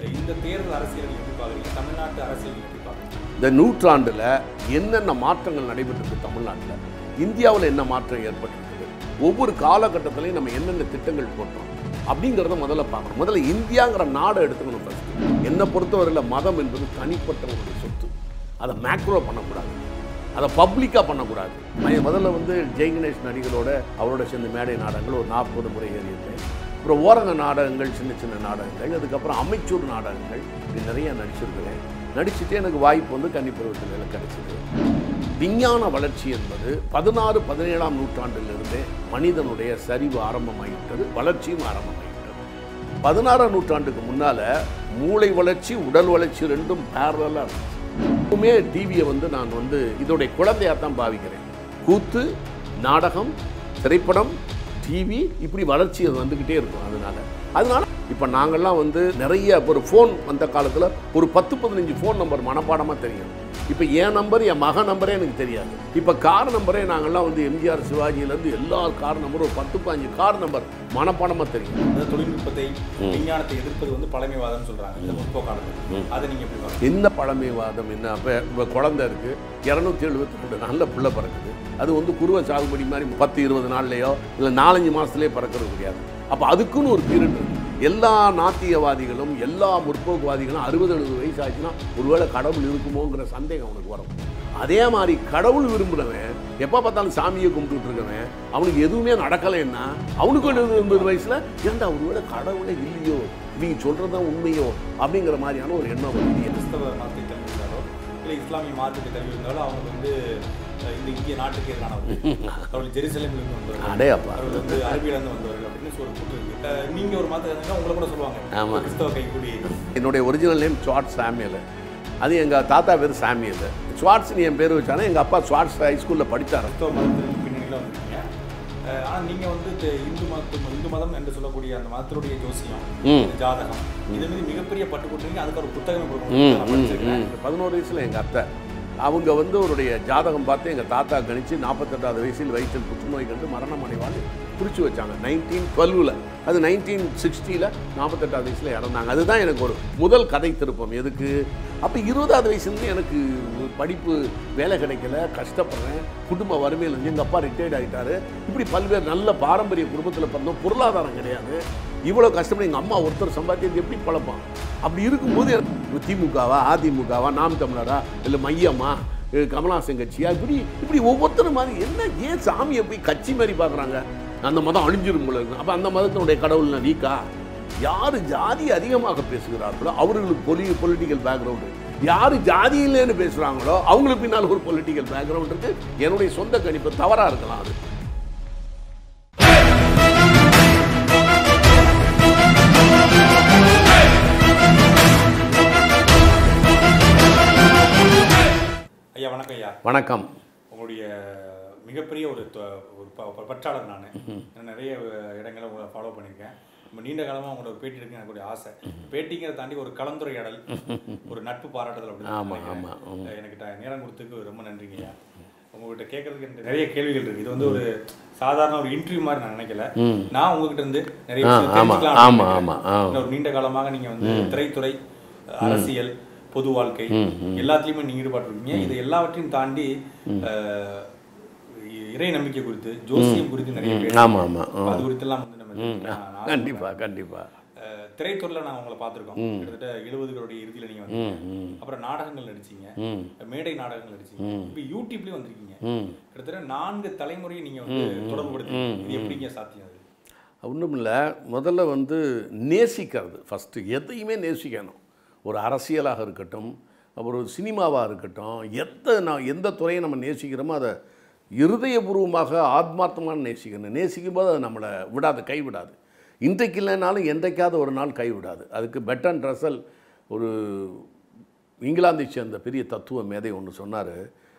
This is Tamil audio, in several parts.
இந்த தேர்தல் அரசியல் நீங்க எப்படி பார்க்குறீங்க தமிழ்நாட்டு அரசியல் நீங்க எப்படி பார்க்குறீங்க இந்த நூற்றாண்டில் என்னென்ன மாற்றங்கள் நடைபெற்றிருக்கு தமிழ்நாட்டில் இந்தியாவில் என்ன மாற்றம் ஏற்பட்டிருக்குது ஒவ்வொரு காலகட்டத்திலையும் நம்ம என்னென்ன திட்டங்கள் போட்டோம் அப்படிங்கிறத முதல்ல பார்க்கணும் முதல்ல இந்தியாங்கிற நாடை எடுத்துக்கணும் ஃபர்ஸ்ட் என்னை பொறுத்தவரையில் மதம் என்பது தனிப்பட்டவங்களுடைய சொத்து அதை மேக்ரோ பண்ணக்கூடாது அதை பப்ளிக்காக பண்ணக்கூடாது நான் முதல்ல வந்து ஜெய் கணேஷ் நடிகளோட அவரோட சேர்ந்த மேடை நாடகங்கள் ஒரு நாற்பது முறை ஏறியிருக்கேன் அப்புறம் ஓரங்க நாடகங்கள் சின்ன சின்ன நாடகங்கள் அதுக்கப்புறம் அமைச்சூர் நாடகங்கள் இப்படி நிறைய நடிச்சிருக்கிறேன் நடிச்சுட்டு எனக்கு வாய்ப்பு வந்து கன்னிப்பருவத்தில் எனக்கு கிடைச்சிது விஞ்ஞான வளர்ச்சி என்பது பதினாறு பதினேழாம் நூற்றாண்டிலிருந்தே மனிதனுடைய சரிவு ஆரம்பமாகிவிட்டது வளர்ச்சியும் ஆரம்பமாகிவிட்டது பதினாறாம் நூற்றாண்டுக்கு முன்னால மூளை வளர்ச்சி உடல் வளர்ச்சி ரெண்டும் பேரலாக இருந்துச்சு எப்பவுமே டிவியை வந்து நான் வந்து இதோடைய குழந்தையாக தான் பாவிக்கிறேன் கூத்து நாடகம் திரைப்படம் டிவி இப்படி வளர்ச்சி அது வந்துக்கிட்டே இருக்கும் அதனால அதனால இப்போ நாங்கள்லாம் வந்து நிறைய ஒரு ஃபோன் வந்த காலத்தில் ஒரு பத்து பதினஞ்சு ஃபோன் நம்பர் மனப்பாடமாக தெரியும் இப்போ என் நம்பர் என் மகன் நம்பரே எனக்கு தெரியாது இப்போ கார் நம்பரே நாங்கள்லாம் வந்து எம்ஜிஆர் சிவாஜியிலேருந்து எல்லா கார் நம்பரும் ஒரு பத்து பதினஞ்சு கார் நம்பர் மனப்பாடமாக தெரியும் அதாவது தொழில்நுட்பத்தை விஞ்ஞானத்தை எதிர்ப்பது வந்து பழமைவாதம்னு சொல்றாங்க இந்த முற்போக்கானது அதை நீங்க எப்படி பார்க்குறீங்க என்ன பழமைவாதம் என்ன அப்போ இப்போ குழந்தை இருக்குது இரநூத்தி எழுபத்தி ரெண்டு நாளில் பிள்ளை பிறக்குது அது வந்து குருவ சாகுபடி மாதிரி பத்து இருபது நாள்லையோ இல்லை நாலஞ்சு மாதத்துலேயே பிறக்கிறது கிடையாது அப்போ அதுக்குன்னு ஒரு பீரியட் இருக்கு எல்லா நாத்தியவாதிகளும் எல்லா முற்போக்குவாதிகளும் அறுபது எழுபது வயசு ஆச்சுன்னா ஒருவேளை கடவுள் இருக்குமோங்கிற சந்தேகம் அவனுக்கு வரும் அதே மாதிரி கடவுள் விரும்புகிறவன் எப்போ பார்த்தாலும் சாமியை கும்பிட்டுட்டு இருக்கவன் அவனுக்கு எதுவுமே நடக்கலைன்னா அவனுக்கு ஒரு எழுபது எண்பது வயசில் ஏன்டா ஒருவேளை கடவுளே இல்லையோ நீங்க சொல்கிறது தான் உண்மையோ அப்படிங்கிற மாதிரியான ஒரு எண்ணம் வருது கிறிஸ்தவ மதத்தை தழுவி இருந்தாலோ இல்லை இஸ்லாமிய மதத்தை தழுவி இருந்தாலோ அவங்க வந்து அஹ், இந்த இந்திய நாட்டுக்கு எதிரானவர்கள் அவர்கள் ஜெருசலேமிலிருந்து வந்தவர்கள் அடே அப்பா அவர்கள் வந்து அரபியிலிருந்து வந்தவர்கள் அப்படின்னு சொல்லி கூட்டு இருக்கு அஹ், நீங்க ஒரு மதத்தை இருந்தா உங்களை கூட சொல்லுவாங்க ஆமா. கிறிஸ்தவ கைக்கூடி என்னுடைய ஒரிஜினல் நேம் ஸ்வாட் சாமியல் அது எங்கள் தாத்தா பேர் சாமியல் ஸ்வாட்ஸ்னு என் பேர் வச்சானே எங்கள் அப்பா ஸ்வாட்ஸ் ஹைஸ்கூலில் படித்தார் கிறிஸ்தவ மதத்தின் பின்னணியில் வந்திருக்கீங்க அஹ், ஆனா நீங்க வந்து தெ- இந்து மதம் இந்து மதம் என்று சொல்லக்கூடிய அந்த மதத்தினுடைய ஜோசியம் ம். இந்த ஜாதகம் இது மீது மிகப்பெரிய பட்டு கொடுத்தீங்க அதுக்கு ஒரு புத்தகம் ம், கொடுக்கணும் நான் ம், படிச்சிருக்கேன் ம். பதினோரு வயசில் எங்கள் அத்தை அவங்க வந்து அவருடைய ஜாதகம் பார்த்து எங்கள் தாத்தா கணிச்சு நாற்பத்தெட்டாவது வயசில் வயிற்றில் புற்றுநோய் கண்டு மரணம் அடைவான்னு குறித்து வச்சாங்க நைன்டீன் டுவெல்வில் அது நைன்டீன் சிக்ஸ்டியில் நாற்பத்தெட்டாவது வயசில் இறந்தாங்க அதுதான் எனக்கு ஒரு முதல் கதை திருப்பம் எதுக்கு அப்போ இருபதாவது வயசுலேருந்து எனக்கு படிப்பு வேலை கிடைக்கல கஷ்டப்படுறேன் குடும்ப வறுமையில் இருந்து எங்கள் அப்பா ரிட்டையர்ட் ஆகிட்டாரு இப்படி பல்வேறு நல்ல பாரம்பரிய குடும்பத்தில் பிறந்தோம் பொருளாதாரம் கிடையாது இவ்வளோ கஷ்டப்பட்டு எங்கள் அம்மா ஒருத்தர் சம்பாத்தியது எப்படி பழப்பான் அப்படி இருக்கும்போது எனக்கு திமுகவா அதிமுகவா நாம் தமிழரா இல்லை மையமா அஹ் கமலாசன் கட்சியா இப்படி இப்படி ஒவ்வொருத்தரும் மாதிரி என்ன ஏன் சாமியை போய் கட்சி மாதிரி பார்க்குறாங்க அந்த மதம் அழிஞ்சிரும் போல இருக்கு அப்போ அந்த மதத்தினுடைய கடவுள்னா வீக்கா யார் ஜாதி அதிகமாக பேசுகிறார்களோ அவர்களுக்கு பொலி பொலிட்டிக்கல் பேக்ரவுண்டு யார் ஜாதி இல்லைன்னு பேசுகிறாங்களோ அவங்களுக்கு பின்னால் ஒரு பொலிட்டிக்கல் பேக்ரவுண்ட் இருக்கு என்னுடைய சொந்த கணிப்பு தவறாக இருக்கலாம் அது ஐயா வணக்கம் ஐயா வணக்கம் உங்களுடைய மிகப்பெரிய ஒரு தொ- ஒரு ப- ப- பற்றாளர் நான் நான் நிறைய அஹ், இடங்களை உங்களை ஃபாலோ பண்ணியிருக்கேன் ரொம்ப நீண்ட காலமாக உங்களோட ஒரு பேட்டி எடுக்க எனக்கு ஒரு ஆசை பேட்டிங்கிறத தாண்டி ஒரு கலந்துரையாடல் ஒரு நட்பு பாராட்டுதல் அப்படின்னு ஆமா, நினைக்கிறேன். ஆமா, ஆமா. அஹ், எனக்கு ட- நேரம் கொடுத்ததுக்கு ரொம்ப நன்றிங்க ஐயா உங்ககிட்ட கேட்கறதுக்கு எனக்கு நிறைய கேள்விகள் இருக்கு இது வந்து ஒரு சாதாரண ஒரு இன்டர்வியூ மாதிரி நான் நினைக்கல நான் உங்ககிட்ட இருந்து நிறைய ஆ, விஷயம் ஆமா, தெரிஞ்சுக்கலாம் ஆமா, அப்படின்னு ஆமா, ஆ. நினைக்கிறேன். ஒரு நீண்ட காலமாக நீங்க வந்து திரைத்துறை அரசியல் பொது வாழ்க்கை எல்லாத்துலயுமே நீங்க ஈடுபட்டிருக்கீங்க இது எல்லாவற்றையும் தாண்டி அஹ், இறை நம்பிக்கை குறித்து ஜோசியம் குறித்து நிறைய பேர் ஆமா, ஆமா, ஆ. அது குறித்தெல்லாம் வந்து நம்ம தெரிஞ்சுக்கலாம். நான் கண்டிப்பாக கண்டிப்பாக அஹ், திரைத்துறையில நான் உங்களை பார்த்திருக்கோம் கிட்டத்தட்ட எழுபதுகளுடைய இறுதியில நீங்க வந்து அப்புறம் நாடகங்கள் நடிச்சீங்க மேடை நாடகங்கள் நடிச்சீங்க இப்போ யூடியூப்லயும் வந்திருக்கீங்க கிட்டத்தட்ட நான்கு தலைமுறையை நீங்க வந்து தொடர்பு படுத்தி இது எப்படிங்க சாத்தியம் அது ஒன்றும் இல்லை முதல்ல வந்து நேசிக்கிறது ஃபஸ்ட்டு எதையுமே நேசிக்கணும் ஒரு அரசியலாக இருக்கட்டும் ஒரு சினிமாவாக இருக்கட்டும் எந்த நான் எந்த துறையை நம்ம நேசிக்கிறோமோ அதை இருதயபூர்வமாக ஆத்மார்த்தமாக நேசிக்கணும் நேசிக்கும் போது அது நம்மளை விடாது கைவிடாது இன்றைக்கு இல்லைனாலும் என்றைக்காவது ஒரு நாள் கைவிடாது அதுக்கு பெட்டன் ரசல் ஒரு இங்கிலாந்தை சேர்ந்த பெரிய தத்துவ மேதை ஒன்று சொன்னார்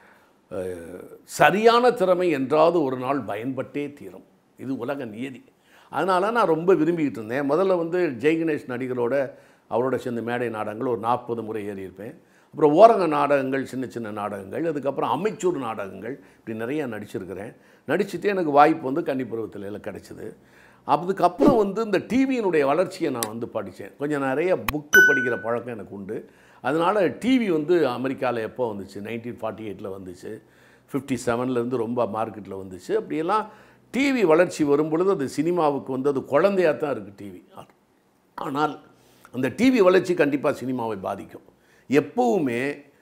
சரியான திறமை என்றாவது ஒரு நாள் பயன்பட்டே தீரும் இது உலக நியதி அதனால நான் ரொம்ப விரும்பிக்கிட்டு இருந்தேன் முதல்ல வந்து ஜெய் கணேஷ் நடிகரோட அவரோட சேர்ந்த மேடை நாடகங்கள் ஒரு நாற்பது முறை ஏறியிருப்பேன் அப்புறம் ஓரங்க நாடகங்கள் சின்ன சின்ன நாடகங்கள் அதுக்கப்புறம் அமைச்சூர் நாடகங்கள் இப்படி நிறைய நடிச்சிருக்கிறேன் நடிச்சுட்டு எனக்கு வாய்ப்பு வந்து கன்னிப்பருவத்தில் எல்லாம் கிடச்சிது அதுக்கப்புறம் வந்து இந்த டிவியினுடைய வளர்ச்சியை நான் வந்து படித்தேன் கொஞ்சம் நிறைய புக்கு படிக்கிற பழக்கம் எனக்கு உண்டு அதனால் டிவி வந்து அமெரிக்காவில் எப்போ வந்துச்சு நைன்டீன் ஃபார்ட்டி எயிட்டில் வந்துச்சு ஃபிஃப்டி செவன்லேருந்து ரொம்ப மார்க்கெட்டில் வந்துச்சு அப்படியெல்லாம் டிவி வளர்ச்சி வரும் பொழுது அது சினிமாவுக்கு வந்து அது குழந்தையாக தான் இருக்குது டிவி ஆனால் அந்த டிவி வளர்ச்சி கண்டிப்பாக சினிமாவை பாதிக்கும் எப்பவுமே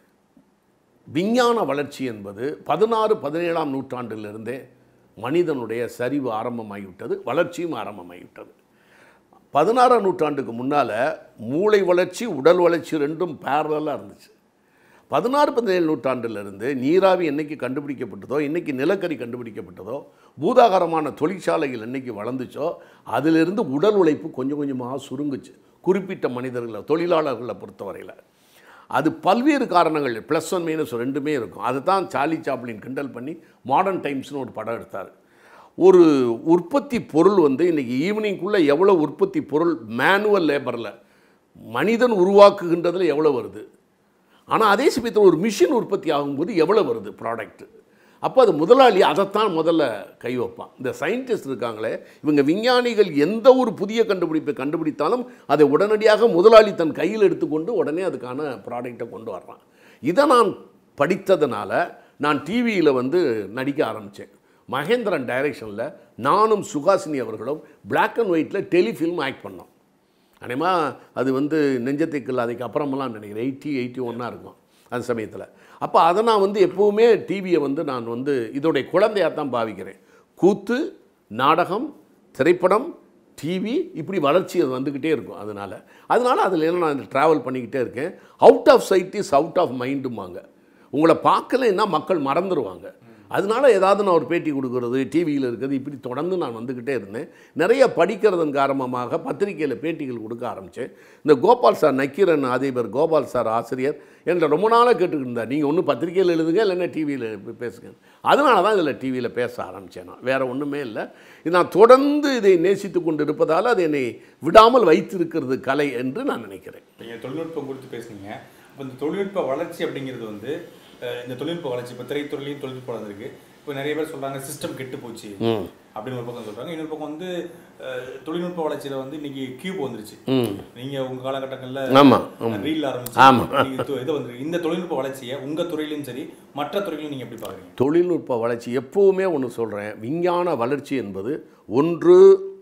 விஞ்ஞான வளர்ச்சி என்பது பதினாறு பதினேழாம் நூற்றாண்டிலிருந்தே மனிதனுடைய சரிவு ஆரம்பமாகிவிட்டது வளர்ச்சியும் ஆரம்பமாகிவிட்டது பதினாறாம் நூற்றாண்டுக்கு முன்னால் மூளை வளர்ச்சி உடல் வளர்ச்சி ரெண்டும் பேரலாக இருந்துச்சு பதினாறு பதினேழு நூற்றாண்டிலிருந்து நீராவி என்னைக்கு கண்டுபிடிக்கப்பட்டதோ இன்னைக்கு நிலக்கரி கண்டுபிடிக்கப்பட்டதோ பூதாகாரமான தொழிற்சாலைகள் என்னைக்கு வளர்ந்துச்சோ அதிலிருந்து உடல் உழைப்பு கொஞ்சம் கொஞ்சமாக சுருங்குச்சு குறிப்பிட்ட மனிதர்களை தொழிலாளர்களை பொறுத்தவரையில் அது பல்வேறு காரணங்கள் ப்ளஸ் ஒன் மைனஸ் ரெண்டுமே இருக்கும் அதை தான் சார்லி சாப்ளின் கிண்டல் பண்ணி மாடர்ன் டைம்ஸ்னு ஒரு படம் எடுத்தார் ஒரு உற்பத்தி பொருள் வந்து இன்றைக்கி ஈவினிங்குள்ளே எவ்வளோ உற்பத்தி பொருள் மேனுவல் லேபரில் மனிதன் உருவாக்குகின்றதுல எவ்வளோ வருது ஆனால் அதே சமயத்தில் ஒரு மிஷின் உற்பத்தி ஆகும்போது எவ்வளோ வருது ப்ராடக்ட் அப்போ அது முதலாளி அதைத்தான் முதல்ல கை வைப்பான் இந்த சயின்டிஸ்ட் இருக்காங்களே இவங்க விஞ்ஞானிகள் எந்த ஒரு புதிய கண்டுபிடிப்பை கண்டுபிடித்தாலும் அதை உடனடியாக முதலாளி தன் கையில் எடுத்துக்கொண்டு உடனே அதுக்கான ப்ராடக்டை கொண்டு வர்றான் இதை நான் படித்ததுனால நான் டிவியில் வந்து நடிக்க ஆரம்பித்தேன் மகேந்திரன் டைரக்ஷனில் நானும் சுகாசினி அவர்களும் Black அண்ட் ஒயிட்டில் டெலிஃபில்ம் ஆக்ட் பண்ணோம் அநேகமா அது வந்து நெஞ்சத்தைக்குள்ள அதுக்கு அப்புறமெல்லாம் நினைக்கிறேன் எயிட்டி எயிட்டி ஒன்னாக இருக்கும் அந்த சமயத்தில் அப்போ அதை நான் வந்து எப்போவுமே டிவியை வந்து நான் வந்து இதோடைய குழந்தையாக தான் பாவிக்கிறேன் கூத்து நாடகம் திரைப்படம் டிவி இப்படி வளர்ச்சி அது வந்துக்கிட்டே இருக்கும் அதனால் அதனால அதில் என்ன நான் ட்ராவல் பண்ணிக்கிட்டே இருக்கேன் out of sight is out of மைண்டுமாங்க உங்களை பார்க்கலைன்னா மக்கள் மறந்துடுவாங்க அதனால ஏதாவது நான் ஒரு பேட்டி கொடுக்கறது டிவியில் இருக்கிறது இப்படி தொடர்ந்து நான் வந்துக்கிட்டே இருந்தேன் நிறைய படிக்கிறதன் காரணமாக பத்திரிக்கையில் பேட்டிகள் கொடுக்க ஆரம்பித்தேன் இந்த கோபால் சார் நக்கீரன் அதிபர் கோபால் சார் ஆசிரியர் என்கிட்ட ரொம்ப நாளாக கேட்டுக்கிட்டு இருந்தார் நீங்கள் ஒன்று பத்திரிக்கையில் எழுதுங்க இல்லைன்னா டிவியில் பேசுங்க அதனால தான் இதில் டிவியில் பேச ஆரம்பித்தேன் நான் வேறு ஒன்றுமே இல்லை இது நான் தொடர்ந்து இதை நேசித்து கொண்டு இருப்பதால் அது என்னை விடாமல் வைத்திருக்கிறது கலை என்று நான் நினைக்கிறேன் நீங்கள் தொழில்நுட்பம் குறித்து பேசுனீங்க அப்போ இந்த தொழில்நுட்ப வளர்ச்சி அப்படிங்கிறது வந்து அஹ், இந்த தொழில்நுட்ப வளர்ச்சி இப்போ திரைத்துறையிலையும் தொழில்நுட்பம் வளர்ந்துருக்கு இப்போ நிறைய பேர் சொல்றாங்க சிஸ்டம் கெட்டு போச்சு அப்படின்னு ஒரு பக்கம் சொல்றாங்க இன்னொரு பக்கம் வந்து அஹ், தொழில்நுட்ப வளர்ச்சியில வந்து இன்னைக்கு கியூப் வந்துருச்சு நீங்க உங்க காலகட்டங்கள்ல ஆமாம் ஆமாம் ரீல் ஆமா. ஆரம்பிச்சு இது வந்து இந்த தொழில்நுட்ப வளர்ச்சியை உங்க துறையிலும் சரி மற்ற துறையிலும் நீங்க எப்படி பாக்குறீங்க தொழில்நுட்ப வளர்ச்சி எப்போவுமே ஒன்று சொல்கிறேன் விஞ்ஞான வளர்ச்சி என்பது ஒன்று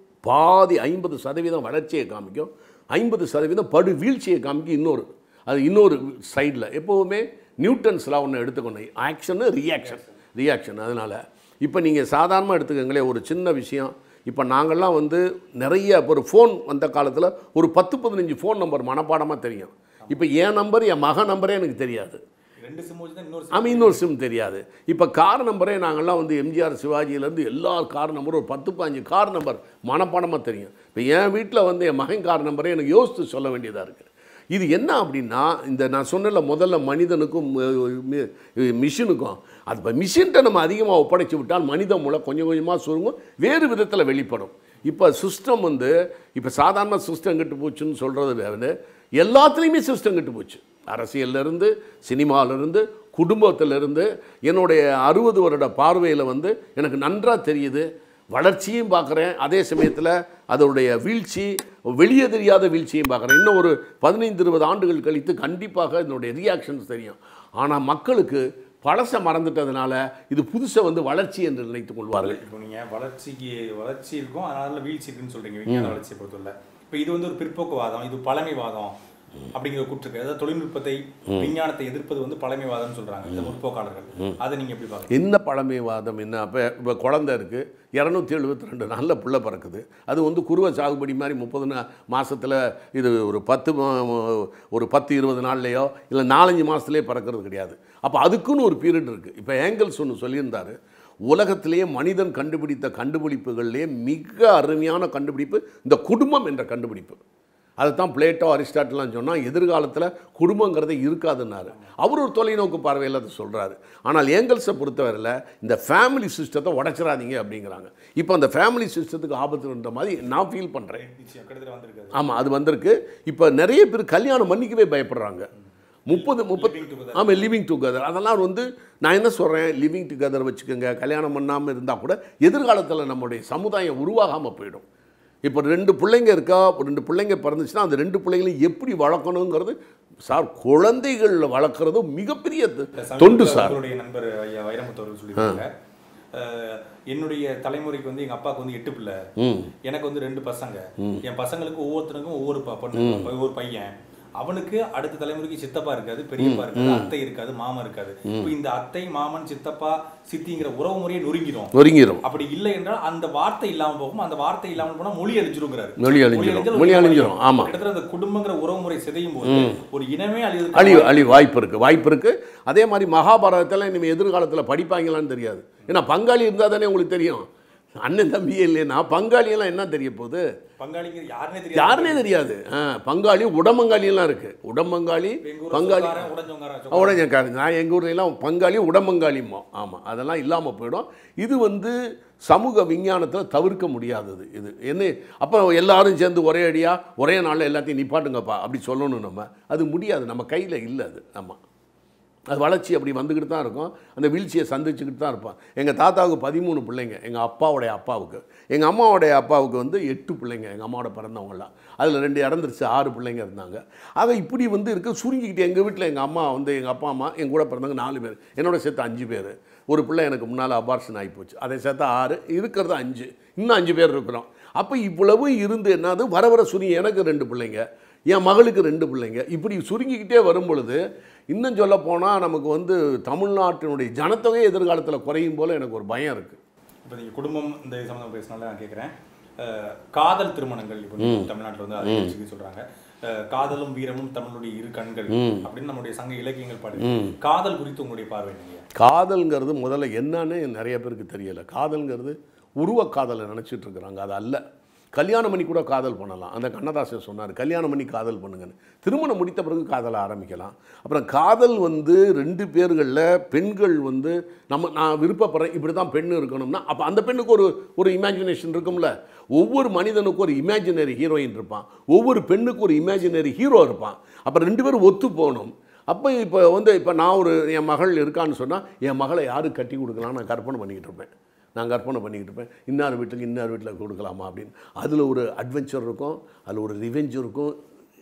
பாதி ஐம்பது சதவீதம் வளர்ச்சியை காமிக்கும் ஐம்பது சதவீதம் படு வீழ்ச்சியை காமிக்கும் இன்னொரு அது இன்னொரு சைடில் எப்போவுமே நியூட்டன்ஸ்லாம் ஒன்று எடுத்துக்கணும் ஆக்ஷனு ரியாக்ஷன் ரியாக்ஷன் அதனால் இப்போ நீங்கள் சாதாரணமாக எடுத்துக்கங்களேன் ஒரு சின்ன விஷயம் இப்போ நாங்கள்லாம் வந்து நிறைய இப்போ ஒரு ஃபோன் வந்த காலத்தில் ஒரு பத்து பதினஞ்சு ஃபோன் நம்பர் மனப்பாடமாக தெரியும் இப்போ என் நம்பர் என் மக நம்பரே எனக்கு தெரியாது ரெண்டு சிம் வச்சு தான் இன்னொரு ஆமாம் இன்னொரு சிம் தெரியாது இப்போ கார் நம்பரே நாங்கள்லாம் வந்து எம்ஜிஆர் சிவாஜியிலேருந்து எல்லா கார் நம்பரும் ஒரு பத்து பாஞ்சு கார் நம்பர் மனப்பாடமாக தெரியும் இப்போ என் வீட்டில் வந்து என் மகன் கார் நம்பரே எனக்கு யோசித்து சொல்ல வேண்டியதாக இருக்குது இது என்ன அப்படின்னா இந்த நான் சொன்னல முதல்ல மனிதனுக்கும் மி- மி- மிஷினுக்கும் அது இப்போ மிஷின்கிட்ட நம்ம அதிகமாக ஒப்படைச்சு விட்டால் மனித மூளை கொஞ்சம் கொஞ்சமாக சுருங்கும் வேறு விதத்தில் வெளிப்படும் இப்போ சிஸ்டம் வந்து இப்போ சாதாரண சிஸ்டம் கெட்டு போச்சுன்னு சொல்கிறது வந்து எல்லாத்துலேயுமே சிஸ்டம் கெட்டு போச்சு அரசியல்லேருந்து சினிமாவிலேருந்து குடும்பத்திலிருந்து என்னுடைய அறுபது வருட பார்வையில் வந்து எனக்கு நன்றாக தெரியுது வளர்ச்சியும் பார்க்குறேன் அதே சமயத்தில் அதனுடைய வீழ்ச்சி வெளியே தெரியாத வீழ்ச்சியும் பார்க்குறேன் இன்னும் ஒரு பதினைந்து இருபது ஆண்டுகள் கழித்து கண்டிப்பாக இதனுடைய ரியாக்ஷன்ஸ் தெரியும் ஆனால் மக்களுக்கு பழசை மறந்துட்டதுனால இது புதுசை வந்து வளர்ச்சி என்று நினைத்துக் கொள்வார்கள் இப்போ நீங்க வளர்ச்சிக்கு வளர்ச்சி இருக்கும் அதனால வீழ்ச்சி இருக்குன்னு சொல்றீங்க விஞ்ஞான வளர்ச்சியை பொறுத்தவரை இப்போ இது வந்து ஒரு பிற்போக்குவாதம் இது பழமைவாதம் அப்படிங்கிற கூற்றுக்கு அதாவது தொழில்நுட்பத்தை விஞ்ஞானத்தை எதிர்ப்பது வந்து பழமைவாதம்னு சொல்றாங்க இந்த முற்போக்காளர்கள் அதை நீங்க எப்படி பாக்குறீங்க என்ன பழமைவாதம் என்ன அப்போ இப்போ குழந்தை இருக்குது இரநூத்தி எழுபத்தி ரெண்டு நாளில் புள்ள பிறக்குது அது வந்து குருவ சாகுபடி மாதிரி முப்பது நா மாதத்தில் இது ஒரு பத்து மா- ஒரு பத்து இருபது நாள்லையோ இல்லை நாலஞ்சு மாதத்துலேயே பிறக்கிறது கிடையாது அப்போ அதுக்குன்னு ஒரு பீரியட் இருக்குது இப்போ ஏங்கல்ஸ் ஒன்று சொல்லியிருந்தார் உலகத்திலேயே மனிதன் கண்டுபிடித்த கண்டுபிடிப்புகள்லேயே மிக அருமையான கண்டுபிடிப்பு இந்த குடும்பம் என்ற கண்டுபிடிப்பு அதுதான் பிளேட்டோ அரிஸ்டாட்டிலாம் சொன்னால் எதிர்காலத்தில் குடும்பங்கிறதே இருக்காதுன்னாரு அவர் ஒரு தொலைநோக்கு பார்வையில் அதை சொல்கிறாரு ஆனால் ஏங்கல்ஸை பொறுத்தவரையில் இந்த ஃபேமிலி சிஸ்டத்தை உடைச்சிடாதீங்க அப்படிங்கிறாங்க இப்போ அந்த ஃபேமிலி சிஸ்டத்துக்கு ஆபத்துன்ற மாதிரி நான் ஃபீல் பண்ணுறேன் நிச்சயம் கிட்டத்தட்ட வந்திருக்காது ஆமாம் அது வந்திருக்கு இப்போ நிறைய பேர் கல்யாணம் பண்ணிக்கவே பயப்படுறாங்க முப்பது முப்பது Living together. ஆமாம் லிவிங் டுகெதர் அதெல்லாம் வந்து நான் என்ன சொல்கிறேன் லிவிங் டுகெதர் வச்சுக்கோங்க கல்யாணம் பண்ணாமல் இருந்தால் கூட எதிர்காலத்தில் நம்முடைய சமுதாயம் உருவாகாமல் போயிடும் இப்போ ரெண்டு பிள்ளைங்க இருக்கா ரெண்டு பிள்ளைங்க பிறந்துச்சுன்னா அந்த ரெண்டு பிள்ளைங்களையும் எப்படி வளர்க்கணுங்கிறது சார் குழந்தைகள் வளர்க்குறது மிகப்பெரிய த- தொண்டு சார் உங்களுடைய நண்பர் ஐயா வைரமுத்து அவர்கள் சொல்லியிருக்காங்க அஹ், என்னுடைய தலைமுறைக்கு வந்து எங்க அப்பாவுக்கு வந்து எட்டு பிள்ளை ம் எனக்கு வந்து ரெண்டு பசங்க என் பசங்களுக்கு ஒவ்வொருத்தனுக்கும் ஒவ்வொரு ப- பொண்ணு ஒவ்வொரு பையன் அவனுக்கு அடுத்த தலைமுறைக்கு சித்தப்பா இருக்காது பெரியப்பா இருக்காது அத்தை இருக்காது மாமன் இருக்காது இப்போ இந்த அத்தை மாமன் சித்தப்பா சித்திங்கிற உறவு முறையை நொறுங்கிடும் நொறுங்கிரும் அப்படி இல்லை என்றால் அந்த வார்த்தை இல்லாம போகும் அந்த வார்த்தை இல்லாம போனா மொழி அழிஞ்சிருங்கிறாரு மொழி அழிஞ்சிரும் மொழி அழிஞ்சிரும் ஆமாம் கிட்டத்தட்ட அந்த குடும்பங்கிற உறவு முறை சிதையும் போது ஒரு இனமே அழிவு அழி அழி வாய்ப்பு இருக்குது வாய்ப்பு இருக்குது அதே மாதிரி மகாபாரதத்தில் இனிமேல் எதிர்காலத்தில் படிப்பாங்களான்னு தெரியாது ஏன்னா பங்காளி இருந்தால் தானே உங்களுக்கு தெரியும் அண்ணன் தம்பியே இல்லைன்னா பங்காளியெல்லாம் என்ன தெரிய போகுது பங்காளிங்க யாருன்னே தெரியாது யாருனே தெரியாது ஆ, பங்காளி உடம்பங்காளியெல்லாம் இருக்குது உடம்பங்காளி எங்க ஊர்ல பங்காளி சொந்தக்காரன், உடஞ்சவங்காரன், உடஞ்சக்காரங்க நான் எங்கள் ஊர்லலாம் பங்காளி உடம்பங்காளிமோ ஆமாம் அதெல்லாம் இல்லாமல் போயிடும் இது வந்து சமூக விஞ்ஞானத்தில் தவிர்க்க முடியாதது இது என்ன அப்போ எல்லாரும் சேர்ந்து ஒரே அடியாக ஒரே நாளில் எல்லாத்தையும் நிப்பாட்டுங்கப்பா அப்படி சொல்லணும் நம்ம அது முடியாது நம்ம கையில் இல்லை அது ஆமாம் அது வளர்ச்சி அப்படி வந்துக்கிட்டு தான் இருக்கும் அந்த வீழ்ச்சியை சந்திச்சுக்கிட்டு தான் இருப்பான் எங்கள் தாத்தாவுக்கு பதிமூணு பிள்ளைங்க எங்கள் அப்பாவுடைய அப்பாவுக்கு எங்கள் அம்மாவுடைய அப்பாவுக்கு வந்து எட்டு பிள்ளைங்க எங்கள் அம்மாவோட பிறந்தவங்களாம் அதில் ரெண்டு இறந்துருச்சு ஆறு பிள்ளைங்க இருந்தாங்க ஆக இப்படி வந்து இருக்க சுருங்கிக்கிட்டு எங்கள் வீட்டில் எங்கள் அம்மா வந்து எங்கள் அப்பா அம்மா என் கூட பிறந்தவங்க நாலு பேர் என்னோட சேர்த்து அஞ்சு பேர் ஒரு பிள்ளை எனக்கு முன்னால் அபார்ஷன் ஆகி போச்சு அதை சேர்த்தா ஆறு இருக்கிறது அஞ்சு இன்னும் அஞ்சு பேர் இருக்கிறோம் அப்போ இவ்வளவு இருந்து என்னது வர வர சுருங்கி எனக்கு ரெண்டு பிள்ளைங்க என் மகளுக்கு ரெண்டு பிள்ளைங்க இப்படி சுருங்கிக்கிட்டே வரும் பொழுது இன்னும் சொல்ல போனால் நமக்கு வந்து தமிழ்நாட்டினுடைய ஜனத்தொகை எதிர்காலத்தில் குறையும் போல் எனக்கு ஒரு பயம் இருக்குது இப்போ நீங்கள் குடும்பம் இந்த சம்மந்தம் பேசினால நான் கேட்குறேன் காதல் திருமணங்கள் இப்போ நீங்க தமிழ்நாட்டுல வந்து அதிகரிச்சு சொல்றாங்க அஹ், காதலும் வீரமும் தமிழுடைய இரு கண்கள் அப்படின்னு நம்முடைய சங்க இலக்கியங்கள் பாடுது காதல் குறித்து உங்களுடைய பார்வை என்னங்க காதல்ங்கிறது முதல்ல என்னன்னு நிறைய பேருக்கு தெரியலை காதல்ங்கிறது உருவ காதலை நினச்சிட்டு இருக்கிறாங்க அது அல்ல கல்யாணம் பண்ணி கூட காதல் பண்ணலாம் அந்த கண்ணதாசன் சொன்னார் கல்யாணம் பண்ணி காதல் பண்ணுங்கன்னு திருமணம் முடித்த பிறகு காதலை ஆரம்பிக்கலாம் அப்புறம் காதல் வந்து ரெண்டு பேர்களில் பெண்கள் வந்து நம்ம நான் விருப்பப்படுறேன் இப்படி தான் பெண் இருக்கணும்னா அப்போ அந்த பெண்ணுக்கு ஒரு ஒரு இமேஜினேஷன் இருக்கும்ல ஒவ்வொரு மனிதனுக்கும் ஒரு இமேஜினரி ஹீரோயின் இருப்பான் ஒவ்வொரு பெண்ணுக்கு ஒரு இமேஜினரி ஹீரோ இருப்பான் அப்போ ரெண்டு பேரும் ஒத்து போகணும் அப்போ இப்போ வந்து இப்போ நான் ஒரு என் மகள் இருக்கான்னு சொன்னால் என் மகளை யாருக்கு கட்டி கொடுக்கலாம்னு நான் கற்பனை பண்ணிக்கிட்டு இருப்பேன் நான் கற்பனை பண்ணிக்கிட்டு இருப்பேன் இன்னார் வீட்டுக்கு இன்னார் வீட்டில் கொடுக்கலாமா அப்படின்னு அதில் ஒரு அட்வென்ச்சர் இருக்கும் அதில் ஒரு ரிவெஞ்ச் இருக்கும்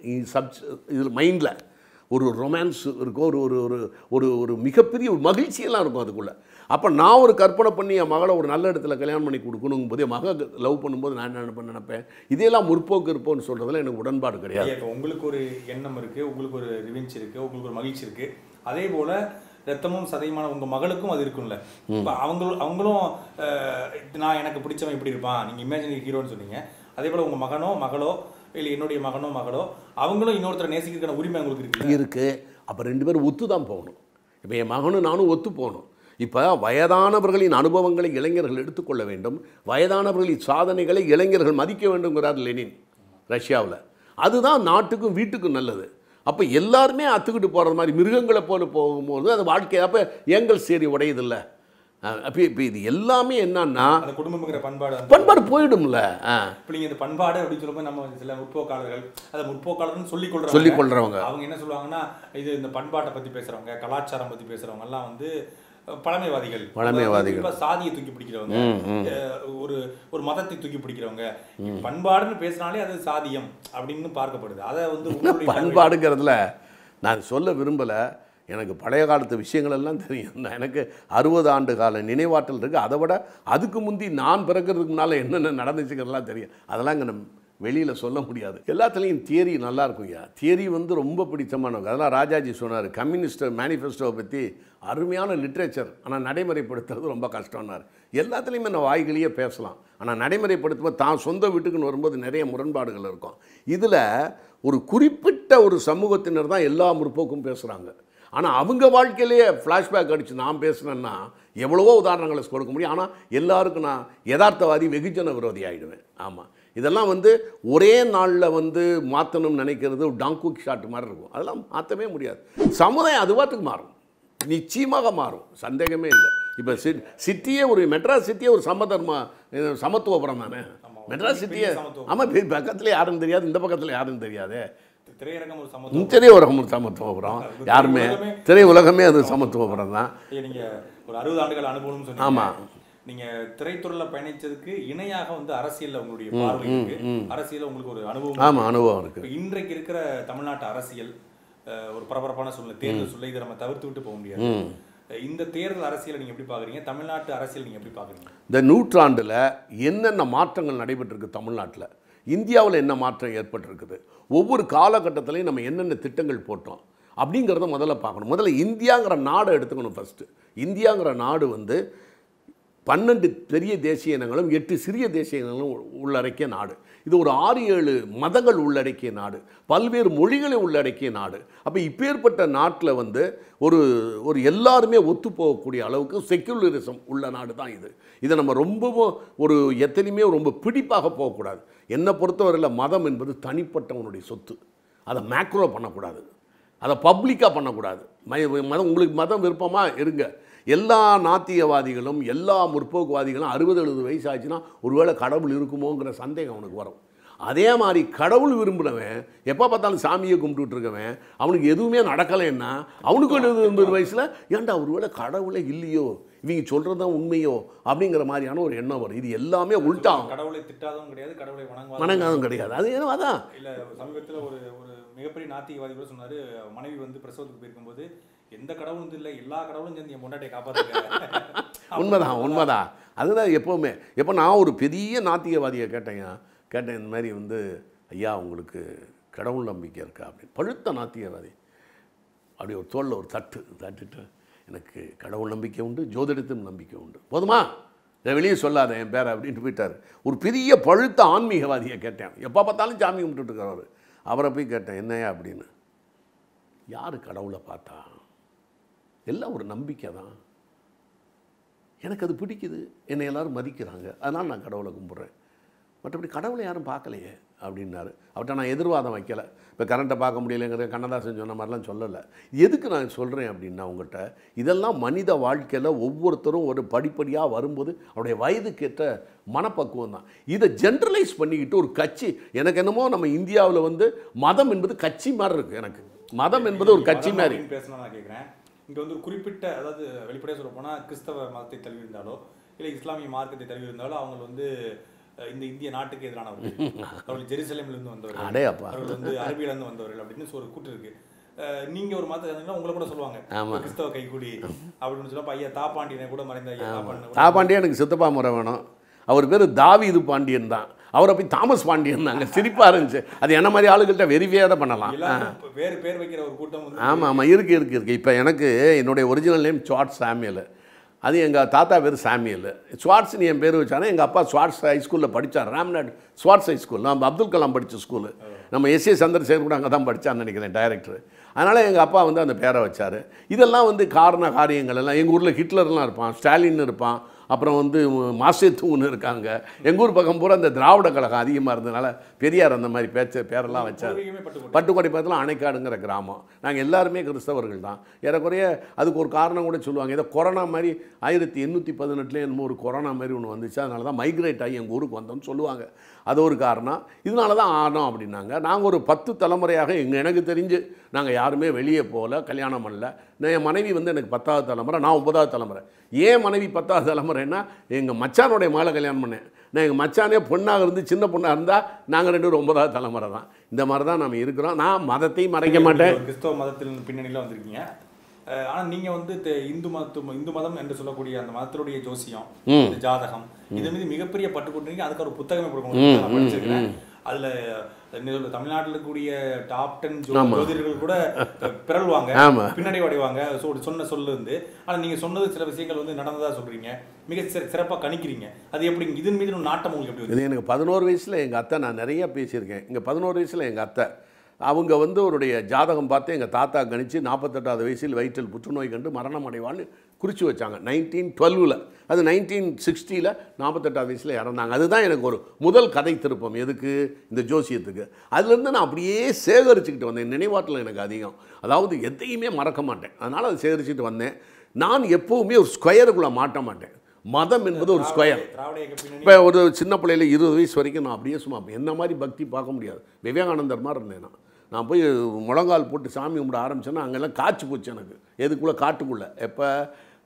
சப் இதில் மைண்டில் ஒரு ரொமான்ஸ் இருக்கும் ஒரு ஒரு ஒரு ஒரு ஒரு மிகப்பெரிய ஒரு மகிழ்ச்சியெல்லாம் இருக்கும் அதுக்குள்ளே அப்போ நான் ஒரு கற்பனை பண்ணி என் மகளை ஒரு நல்ல இடத்துல கல்யாணம் பண்ணி கொடுக்கணுங்கும் போது என் மக லவ் பண்ணும்போது நான் என்ன நினைப்பேன் நினைப்பேன் இதெல்லாம் முற்போக்கு இருப்போம்னு சொல்கிறதுல எனக்கு உடன்பாடு கிடையாது ஐயா, இப்போ உங்களுக்கு ஒரு எண்ணம் இருக்கு உங்களுக்கு ஒரு ரிவெஞ்ச் இருக்கு உங்களுக்கு ஒரு மகிழ்ச்சி இருக்கு அதே போல ரத்தமும் சதையுமான உங்க மகளுக்கும் அது இருக்கும்ல இப்போ அவங்க அவங்களும் அஹ், நான் எனக்கு பிடிச்சவன் இப்படி இருப்பான் நீங்க இமேஜினரி ஹீரோன்னு சொன்னீங்க அதே போல உங்க மகனோ மகளோ இல்லை என்னுடைய மகனோ மகளோ அவங்களும் இன்னொருத்தரை நேசிக்கிறதுக்கான உரிமை உங்களுக்கு இருக்கு இருக்குது அப்போ ரெண்டு பேரும் ஒத்து தான் போகணும் இப்போ என் மகனும் நானும் ஒத்து போகணும் இப்போ வயதானவர்களின் அனுபவங்களை இளைஞர்கள் எடுத்துக்கொள்ள வேண்டும் வயதானவர்களின் சாதனைகளை இளைஞர்கள் மதிக்க வேண்டுங்கிறார் லெனின் ரஷ்யாவில் அதுதான் நாட்டுக்கும் வீட்டுக்கும் நல்லது அப்போ எல்லாருமே அத்துக்கிட்டு போகிறது மாதிரி மிருகங்களை போல போகும்போது அது வாழ்க்கை அப்போ எங்கள் சரி உடையதில்ல அப்போ இப்போ இது எல்லாமே என்னன்னா அந்த குடும்பங்கிற பண்பாடு அந்த- பண்பாடு போயிடும்ல ஆ இப்ப நீங்க இந்த பண்பாடு அப்படின்னு சொல்லும்போது நம்ம சில முற்போக்காளர்கள் அதை முற்போக்காளர்னு சொல்லி சொல்லிக் கொள்றவங்க. அவங்க என்ன சொல்லுவாங்கன்னா இது இந்த பண்பாட்டை பத்தி பேசுறவங்க கலாச்சாரம் பத்தி பேசுறவங்க எல்லாம் வந்து அஹ், பழமைவாதிகள் பழமைவாதிகள். குறிப்பா சாதியை தூக்கி பிடிக்கிறவங்க அஹ், ஒரு ஒரு மதத்தை தூக்கி பிடிக்கிறவங்க பண்பாடுன்னு பேசினாலே அது சாதியம் அப்படின்னு பார்க்கப்படுது அதை வந்து உங்களுடைய பண்பாடுங்கிறதுல நான் சொல்ல விரும்பலை எனக்கு பழைய காலத்து விஷயங்கள் எல்லாம் தெரியும் நான் எனக்கு அறுபது ஆண்டு கால நினைவாற்றல் இருக்குது அதை விட அதுக்கு முந்தி நான் பிறக்கிறதுக்கு முன்னால் என்னென்ன நடந்துச்சுங்கிறதெல்லாம் தெரியும் அதெல்லாம் இங்கே நம்ம வெளியில் சொல்ல முடியாது எல்லாத்துலேயும் தியரி நல்லா இருக்கும் ஐயா தியரி வந்து ரொம்ப பிடித்தமானவங்க அதெல்லாம் ராஜாஜி சொன்னார் கம்யூனிஸ்ட் மேனிஃபெஸ்டோவை பற்றி அருமையான லிட்ரேச்சர் ஆனால் நடைமுறைப்படுத்துறது ரொம்ப கஷ்டம்னார் எல்லாத்துலேயுமே நான் வாய்களையே பேசலாம் ஆனால் நடைமுறைப்படுத்தும்போது தான் சொந்த வீட்டுக்குன்னு வரும்போது நிறைய முரண்பாடுகள் இருக்கும் இதில் ஒரு குறிப்பிட்ட ஒரு சமூகத்தினர் தான் எல்லா முற்போக்கும் பேசுகிறாங்க ஆனால் அவங்க வாழ்க்கையிலேயே ஃப்ளாஷ்பேக் அடித்து நான் பேசுனேன்னா எவ்வளவோ உதாரணங்களை கொடுக்க முடியும் ஆனால் எல்லாருக்கும் நான் யதார்த்தவாதி வெகுஜன விரோதி ஆகிடுவேன் ஆமாம் இதெல்லாம் வந்து ஒரே நாளில் வந்து மாற்றணும்னு நினைக்கிறது ஒரு டாங்குக் ஷாட் மாதிரி இருக்கும் அதெல்லாம் மாற்றவே முடியாது சமுதாயம் அதுவாத்துக்கு மாறும் நிச்சயமாக மாறும் சந்தேகமே இல்லை இப்போ சி சிட்டியே ஒரு மெட்ராஸ் சிட்டியே ஒரு சமதர்ம இது சமத்துவபுரம் தானே மெட்ராஸ் சிட்டியே சமத்துவம். ஆமாம் பக்கத்தில் யாரும் தெரியாது இந்த பக்கத்தில் யாரும் தெரியாது திரையரங்கம் ஒரு சமத்துவம் திரை உலகம் சமத்துவபுரம் யாருமே திரை உலகமே அது சமத்துவபுரம் தான் ஐயா, நீங்க ஒரு அறுபது ஆண்டுகள் அனுபவம்னு சொன்னீங்க ஆமா. நீங்க திரைத்துறையில பயணிச்சதுக்கு இணையாக வந்து அரசியல்ல உங்களுடைய பார்வை இருக்கு அரசியல்ல உங்களுக்கு ஒரு அனுபவம் ஆமாம் அனுபவம் இருக்குது இப்ப இன்றைக்கு இருக்கிற தமிழ்நாட்டு அரசியல் அஹ், ஒரு பரபரப்பான சூழ்நிலை தேர்தல் சூழ்நிலை இதை நம்ம தவிர்த்து விட்டு போக முடியாது அஹ், இந்த தேர்தல் அரசியலை நீங்க எப்படி பாக்குறீங்க தமிழ்நாட்டு அரசியல் நீங்க எப்படி பாக்குறீங்க இந்த நூற்றாண்டில் என்னென்ன மாற்றங்கள் நடைபெற்றிருக்கு தமிழ்நாட்டில் இந்தியாவில் என்ன மாற்றம் ஏற்பட்டிருக்குது ஒவ்வொரு காலகட்டத்திலையும் நம்ம என்னென்ன திட்டங்கள் போட்டோம் அப்படிங்கிறத முதல்ல பார்க்கணும் முதல்ல இந்தியாங்கிற நாடை எடுத்துக்கணும் ஃபஸ்ட்டு இந்தியாங்கிற நாடு வந்து பன்னெண்டு பெரிய தேசிய இனங்களும் எட்டு சிறிய தேசிய இனங்களும் உ- உள்ளடக்கிய நாடு இது ஒரு ஆறு ஏழு மதங்கள் உள்ளடக்கிய நாடு பல்வேறு மொழிகளை உள்ளடக்கிய நாடு அப்போ இப்பேற்பட்ட நாட்டில் வந்து ஒரு ஒரு எல்லாருமே ஒத்து போகக்கூடிய அளவுக்கு செக்குலரிசம் உள்ள நாடு தான் இது இதை நம்ம ரொம்பவும் ஒரு எத்தனையுமே ரொம்ப பிடிப்பாக போகக்கூடாது என்னை பொறுத்தவரையில் மதம் என்பது தனிப்பட்டவனுடைய சொத்து அதை மேக்ரோ பண்ணக்கூடாது அதை பப்ளிக்காக பண்ணக்கூடாது ம- மதம் உங்களுக்கு மதம் விருப்பமாக இருங்க எல்லா நாத்தியவாதிகளும் எல்லா முற்போக்குவாதிகளும் அறுபது எழுபது வயசு ஆச்சுன்னா ஒருவேளை கடவுள் இருக்குமோங்கிற சந்தேகம் அவனுக்கு வரும் அதே மாதிரி கடவுள் விரும்பினவன் எப்போ பார்த்தாலும் சாமியை கும்பிட்டுட்டு இருக்கவன் அவனுக்கு எதுவுமே நடக்கலைன்னா அவனுக்கு எழுபது எண்பது வயசில் ஏன்டா ஒருவேளை கடவுளே இல்லையோ இவங்க சொல்கிறது தான் உண்மையோ அப்படிங்கிற மாதிரியான ஒரு எண்ணம் வரும் இது எல்லாமே உள்டா கடவுளை திட்டாதவங்க கிடையாது கடவுளை வணங்குவாங்க மனங்காதம் கிடையாது அது ஏன்னா அதான் இல்ல சமீபத்துல ஒரு ஒரு மிகப்பெரிய நாத்திகவாதி கூட சொன்னாரு மனைவி வந்து பிரசவத்துக்கு போயிருக்கும்போது எந்த கடவுளும் இல்லை எல்லா கடவுளும் சேர்ந்து என் பொண்டாட்டியை காப்பாற்றுங்க உண்மைதான் உண்மைதான் அதுதான் எப்போவுமே எப்போ நான் ஒரு பெரிய நாத்திகவாதியை கேட்டேங்க கேட்டேன் இந்த மாதிரி வந்து ஐயா உங்களுக்கு கடவுள் நம்பிக்கை இருக்கா அப்படின்னு பழுத்த நாத்திகவாதி அப்படி ஒரு தோளில் ஒரு தட்டு தட்டுட்டு எனக்கு கடவுள் நம்பிக்கை உண்டு ஜோதிடத்திலும் நம்பிக்கை உண்டு போதுமா இதை வெளியே சொல்லாத என் பேரை அப்படின்ட்டு போயிட்டார் ஒரு பெரிய பழுத்த ஆன்மீகவாதியை கேட்டேன் எப்போ பார்த்தாலும் சாமி கும்பிட்டுட்டு இருக்கிறவர் அவரை போய் கேட்டேன் என்னையா அப்படின்னு யார் கடவுளை பார்த்தா எல்லாம் ஒரு நம்பிக்கை தான் எனக்கு அது பிடிக்குது என்னை எல்லாரும் மதிக்கிறாங்க அதனால் நான் கடவுளை கும்பிட்றேன் மற்றபடி கடவுளை யாரும் பார்க்கலையே அப்படின்னாரு அவர்கிட்ட நான் எதிர்வாதம் வைக்கலை இப்போ கரண்ட்டை பார்க்க முடியலைங்கிறது கண்ணதாசன் சொன்ன மாதிரிலாம் சொல்லலை எதுக்கு நான் சொல்கிறேன் அப்படின்னா உங்கள்கிட்ட இதெல்லாம் மனித வாழ்க்கையில் ஒவ்வொருத்தரும் ஒரு படிப்படியாக வரும்போது அவருடைய வயதுக்கேற்ற மனப்பக்குவம் தான் இதை ஜென்ரலைஸ் பண்ணிக்கிட்டு ஒரு கட்சி எனக்கு என்னமோ நம்ம இந்தியாவில் வந்து மதம் என்பது கட்சி மாதிரி இருக்குது எனக்கு மதம் என்பது ஒரு கட்சி மதம் மாதிரி அப்படின்னு பேசணும் நான் கேட்குறேன் இங்க வந்து ஒரு குறிப்பிட்ட அதாவது வெளிப்படையாக சொல்ல போனா கிறிஸ்தவ மதத்தை தழுவி இருந்தாலோ இல்லை இஸ்லாமிய மார்க்கத்தை தழுவி இருந்தாலோ அவங்க வந்து அஹ், இந்த இந்திய நாட்டுக்கு எதிரானவர்கள் அவர்கள் ஜெருசலேம்ல இருந்து வந்தவர்கள் அடே அப்பா அவர்கள் வந்து அரபியில இருந்து வந்தவர்கள் அப்படின்னு ஒரு கூட்டு இருக்கு அஹ், நீங்க ஒரு மதத்தை சேர்ந்தீங்கன்னா உங்களை கூட சொல்லுவாங்க ஆமா. கிறிஸ்தவ கைக்கூடி அப்படின்னு சொல்லப்ப ஐயா தாப்பாண்டியனை கூட மறைந்த ஐயா தாப்பாண்டியனை கூட தாபாண்டியன் எனக்கு சித்தப்பா முறை வேணும் அவர் பேர் தாவீது பாண்டியன் தான் அவரை போய் தாமஸ் பாண்டியன் தாங்க சிரிப்பாக இருந்துச்சு அது என்ன மாதிரி ஆளுகள்கிட்ட வெறிவியாக தான் பண்ணலாம் எல்லாரும் வேறு பேர் வைக்கிற ஒரு கூட்டம் வந்து ஆமாம் ஆமாம் இருக்குது இருக்குது இருக்குது இப்போ எனக்கு என்னுடைய ஒரிஜினல் நேம் ஸ்வாட் சாமியல் அது எங்கள் தாத்தா பேர் சாமியல் ஸ்வாட்ஸ்னு என் பேர் வச்சானே எங்கள் அப்பா ஸ்வாட்ஸ் ஹைஸ்கூலில் படித்தார் ராம்நாட் ஸ்வாட்ஸ் ஹைஸ்கூல் நம்ம அப்துல் கலாம் படித்த ஸ்கூலு நம்ம எஸ்ஏ சந்திரசேகர் கூட அங்கே தான் படித்தான்னு நினைக்கிறேன் டைரக்டர் அதனால் எங்கள் அப்பா வந்து அந்த பேரை வச்சார் இதெல்லாம் வந்து காரண காரியங்கள் எல்லாம் எங்கள் ஊரில் ஹிட்லர்லாம் இருப்பான் ஸ்டாலின் இருப்பான் அப்புறம் வந்து மாசேத்துன்னு இருக்காங்க எங்கள் ஊர் பக்கம் பூரா இந்த திராவிட கழகம் அதிகமாக இருந்ததுனால பெரியார் அந்த மாதிரி பேச்ச பேரெல்லாம் வச்சார் பூர்வீகமே பட்டுக்கோட்டை பட்டுக்கோட்டை பக்கத்தில் அணைக்காடுங்கிற கிராமம் நாங்கள் எல்லாருமே கிறிஸ்தவர்கள் தான் ஏறக்குறைய அதுக்கு ஒரு காரணம் கூட சொல்லுவாங்க ஏதோ கொரோனா மாதிரி ஆயிரத்தி எண்ணூற்றி பதினெட்டுல என்னமோ ஒரு கொரோனா மாதிரி ஒன்று வந்துச்சு அதனால தான் மைக்ரேட் ஆகி எங்கள் ஊருக்கு வந்தோம்னு சொல்லுவாங்க அது ஒரு காரணம் இதனால தான் ஆனோம் அப்படின்னாங்க நாங்கள் ஒரு பத்து தலைமுறையாக எங்கள் எனக்கு தெரிஞ்சு நாங்கள் யாருமே வெளியே போகல கல்யாணம் பண்ணல நான் என் மனைவி வந்து எனக்கு பத்தாவது தலைமுறை நான் ஒன்பதாவது தலைமுறை ஏன் மனைவி பத்தாவது தலைமுறைன்னா எங்கள் மச்சானுடைய மகளை கல்யாணம் பண்ணேன் நான் எங்கள் மச்சானே பொண்ணாக இருந்து சின்ன பொண்ணாக இருந்தால் நாங்கள் ரெண்டு பேரும் ஒன்பதாவது தலைமுறை தான் இந்த மாதிரி தான் நம்ம இருக்கிறோம் நான் மதத்தையும் மறைக்க மாட்டேன் ஒரு கிறிஸ்தவ மதத்தின் பின்னணியில வந்திருக்கீங்க அஹ் ஆனா நீங்க வந்து தெ- இந்து மதத்து இந்து மதம் என்று சொல்லக்கூடிய அந்த மதத்தினுடைய ஜோசியம் இந்த ஜாதகம் இது மீது மிகப்பெரிய பட்டு கொண்டிருக்கீங்க அதுக்கு ஒரு புத்தகமே கொடுக்கணும் நான் படிச்சிருக்கேன் அதுல என்ன சொல்றது, தமிழ்நாட்டுல இருக்கக்கூடிய டாப் டென் ஜோதிடர்கள் கூட பிறழ்வாங்க ஆமா. பின்னடை அடைவாங்க So, சொன்ன சொல்லு இருந்து ஆனா நீங்க சொன்னது சில விஷயங்கள் வந்து நடந்ததா சொல்றீங்க மிக சிற- சிறப்பா கணிக்கிறீங்க அது எப்படி இதன் மீது ஒரு நாட்டம் உங்களுக்கு எப்படி வருது? இது எனக்கு பதினோரு வயசில் எங்கள் அத்தை நான் நிறைய பேசியிருக்கேன் இங்கே பதினோரு வயசில் எங்கள் அத்தை அவங்க வந்து அவருடைய ஜாதகம் பார்த்து எங்கள் தாத்தா கணிச்சு நாற்பத்தெட்டாவது வயசில் வயிற்றில் புற்றுநோய் கண்டு மரணம் அடைவான்னு குறித்து வச்சாங்க நைன்டீன் டுவெல்வில் அது நைன்டீன் சிக்ஸ்டியில் நாற்பத்தெட்டாவது வயசில் இறந்தாங்க அதுதான் எனக்கு ஒரு முதல் கதை திருப்பம் எதுக்கு இந்த ஜோசியத்துக்கு அதுலேருந்து நான் அப்படியே சேகரிச்சுக்கிட்டு வந்தேன் நினைவாற்றல் எனக்கு அதிகம் அதாவது எதையுமே மறக்க மாட்டேன் அதனால் அதை சேகரிச்சுட்டு வந்தேன் நான் எப்போவுமே ஒரு ஸ்கொயருக்குள்ளே மாட்ட மாட்டேன் மதம் என்பது ஒரு ஸ்கொயர் திராவிட இயக்க பின்னணி இப்போ ஒரு சின்ன பிள்ளையில இருபது வயசு வரைக்கும் நான் அப்படியே சும்மா என்ன மாதிரி பக்தி பார்க்க முடியாது விவேகானந்தர் மாதிரி இருந்தேன் நான் நான் போய் முழங்கால் போட்டு சாமி கும்பிட ஆரம்பிச்சேன்னா அங்கெல்லாம் காய்ச்சி போச்சு எனக்கு எதுக்குள்ளே காட்டுக்குள்ளே எப்போ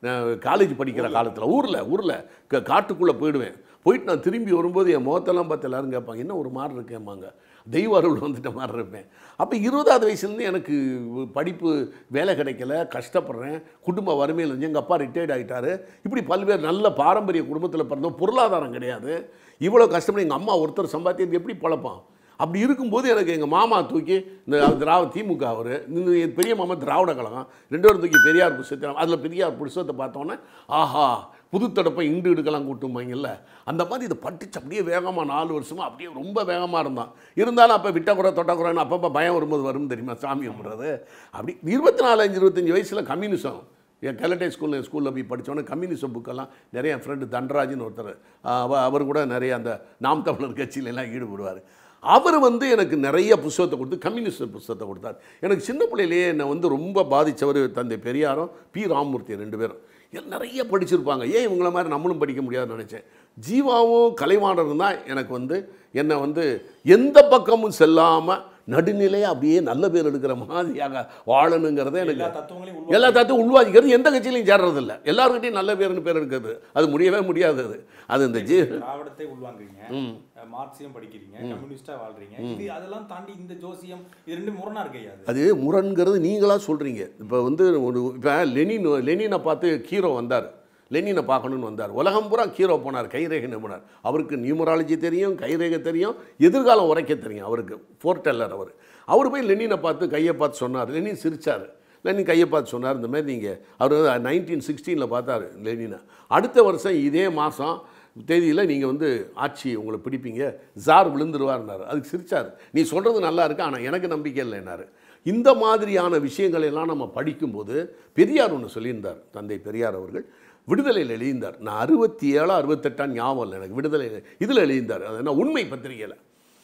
காலேஜ் படிக்கிற காலத்தில் ஊரில் ஊரில் காட்டுக்குள்ளே போயிடுவேன் போயிட்டு நான் திரும்பி வரும்போது என் முகத்தெல்லாம் பார்த்து எல்லாரும் கேட்பாங்க என்ன ஒரு மாதிரி இருக்கேம்பாங்க தெய்வ அருள் வந்துட்ட மாதிரி இருப்பேன் அப்போ இருபதாவது வயசுலேருந்து எனக்கு படிப்பு வேலை கிடைக்கல கஷ்டப்படுறேன் குடும்ப வறுமையில் இருந்து எங்கள் அப்பா ரிட்டையர்ட் ஆகிட்டாரு இப்படி பல்வேறு நல்ல பாரம்பரிய குடும்பத்தில் பிறந்தோம் பொருளாதாரம் கிடையாது இவ்வளோ கஷ்டப்பட்டு எங்கள் அம்மா ஒருத்தர் சம்பாத்தியது எப்படி பழப்போம் அப்படி இருக்கும்போது எனக்கு எங்கள் மாமா தூக்கி இந்த திராவ திமுக அவர் இந்த என் பெரிய மாமா திராவிட கழகம் ரெண்டு பேரும் தூக்கி பெரியார் புஸ்தத்தை அதில் பெரியார் புஸ்தத்தை பார்த்தோன்னே ஆஹா புதுத்தடப்பை இண்டு இடுக்கெல்லாம் கூட்டுமாங்கல்ல அந்த மாதிரி இதை படிச்சு அப்படியே வேகமாக நாலு வருஷமாக அப்படியே ரொம்ப வேகமாக இருந்தான் இருந்தாலும் அப்போ விட்டக்குறை தொட்டக்குறைன்னு அப்பப்போ பயம் வரும்போது வரும் தெரியுமா சாமி கும்பிட்றது அப்படி இருபத்தி நாலஞ்சு இருபத்தஞ்சி வயசில் கம்யூனிசம் என் கலட்டை ஸ்கூலில் ஸ்கூலில் போய் படித்தோன்னே கம்யூனிசம் புக்கெல்லாம் நிறைய என் ஃப்ரெண்டு தண்டராஜ்னு ஒருத்தர் அவ- அவர் கூட நிறைய அந்த நாம் தமிழர் கட்சியில எல்லாம் ஈடுபடுவார் அவர் வந்து எனக்கு நிறைய புஸ்தகத்தை கொடுத்து கம்யூனிஸ்ட் புஸ்தகத்தை கொடுத்தார் எனக்கு சின்ன பிள்ளையிலேயே என்னை வந்து ரொம்ப பாதித்தவர் தந்தை பெரியாரும் பி ராமமூர்த்தி ரெண்டு பேரும் எல்லாம் நிறைய படிச்சிருப்பாங்க ஏன் இவங்கள மாதிரி நம்மளும் படிக்க முடியாதுன்னு நினச்சேன் ஜீவாவும் கலைவாணரும் தான் எனக்கு வந்து என்னை வந்து எந்த பக்கமும் செல்லாமல் நடுநிலையாக அப்படியே நல்ல பேர் எடுக்கிற மாதிரியாக வாழணுங்கிறத எனக்கு எல்லா தத்துவங்களையும் உள்வாங்கி- எல்லா தத்துவம் உள்வாதிக்கிறது எந்த கட்சியிலையும் சேர்றதில்ல எல்லாருக்கிட்டையும் நல்ல பேருன்னு பேர் எடுக்கிறது அது முடியவே முடியாது அது அது இந்த ஜீ திராவிடத்தை உள்வாங்குறீங்க அஹ் மார்க்சியம் படிக்கிறீங்க கம்யூனிஸ்டா வாழ்றீங்க இது அதெல்லாம் தாண்டி இந்த ஜோசியம் இது ரெண்டு முரணா இருக்கு ஐயா அது அது முரண்கிறது நீங்களாக சொல்கிறீங்க இப்போ வந்து ஒரு இப்போ லெனின் லெனினை பார்த்து ஹீரோ வந்தார் லெனினை பார்க்கணுன்னு வந்தார் உலகம் பூரா ஹீரோ போனார் கைரேகை நிபுணர் அவருக்கு நியூமராலஜி தெரியும் கைரேகை தெரியும் எதிர்காலம் உரைக்க தெரியும் அவருக்கு ஃபோர்டெல்லர் அவர் அவர் போய் லெனினை பார்த்து கையை பார்த்து சொன்னார் லெனின் சிரிச்சார் லெனின் கையை பார்த்து சொன்னார் இந்த மாதிரி நீங்கள் அவர் நைன்டீன் சிக்ஸ்டீனில் பார்த்தாரு லெனினை அடுத்த வருஷம் இதே மாதம் தேதியில் நீங்கள் வந்து ஆட்சி உங்களை பிடிப்பீங்க ஜார் விழுந்துருவார்னாரு அதுக்கு சிரிச்சார் நீ சொல்கிறது நல்லா இருக்கு ஆனால் எனக்கு நம்பிக்கை இல்லைன்னாரு இந்த மாதிரியான விஷயங்களை எல்லாம் நம்ம படிக்கும்போது பெரியார் ஒன்று சொல்லியிருந்தார் தந்தை பெரியார் அவர்கள் விடுதலையில் எழுதியிருந்தார் நான் அறுபத்தி ஏழா அறுபத்தெட்டாம் ஞாபகம் இல்லை எனக்கு விடுதலையில் இதில் எழுதியிருந்தார் அது என்ன உண்மை பத்திரிகையில்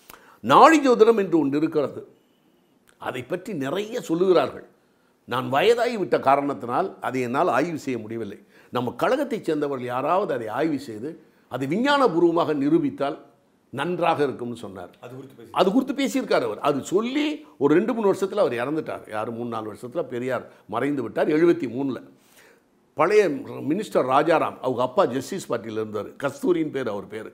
நாடி ஜோதிடம் என்று ஒன்று இருக்கிறது அதை பற்றி நிறைய சொல்லுகிறார்கள் நான் வயதாகி விட்ட காரணத்தினால் அதை என்னால் ஆய்வு செய்ய முடியவில்லை நம்ம கழகத்தைச் சேர்ந்தவர்கள் யாராவது அதை ஆய்வு செய்து அதை விஞ்ஞானபூர்வமாக நிரூபித்தால் நன்றாக இருக்கும்னு சொன்னார் அது குறித்து பேசி அது குறித்து பேசியிருக்கார் அவர் அது சொல்லி ஒரு ரெண்டு மூணு வருஷத்தில் அவர் இறந்துட்டார் யார் மூணு நாலு வருஷத்தில் பெரியார் மறைந்து விட்டார் எழுபத்தி மூணில் பழைய மினிஸ்டர் ராஜாராம் அவங்க அப்பா ஜஸ்டிஸ் பார்ட்டியில் இருந்தார் கஸ்தூரின்னு பேர் அவர் பேர்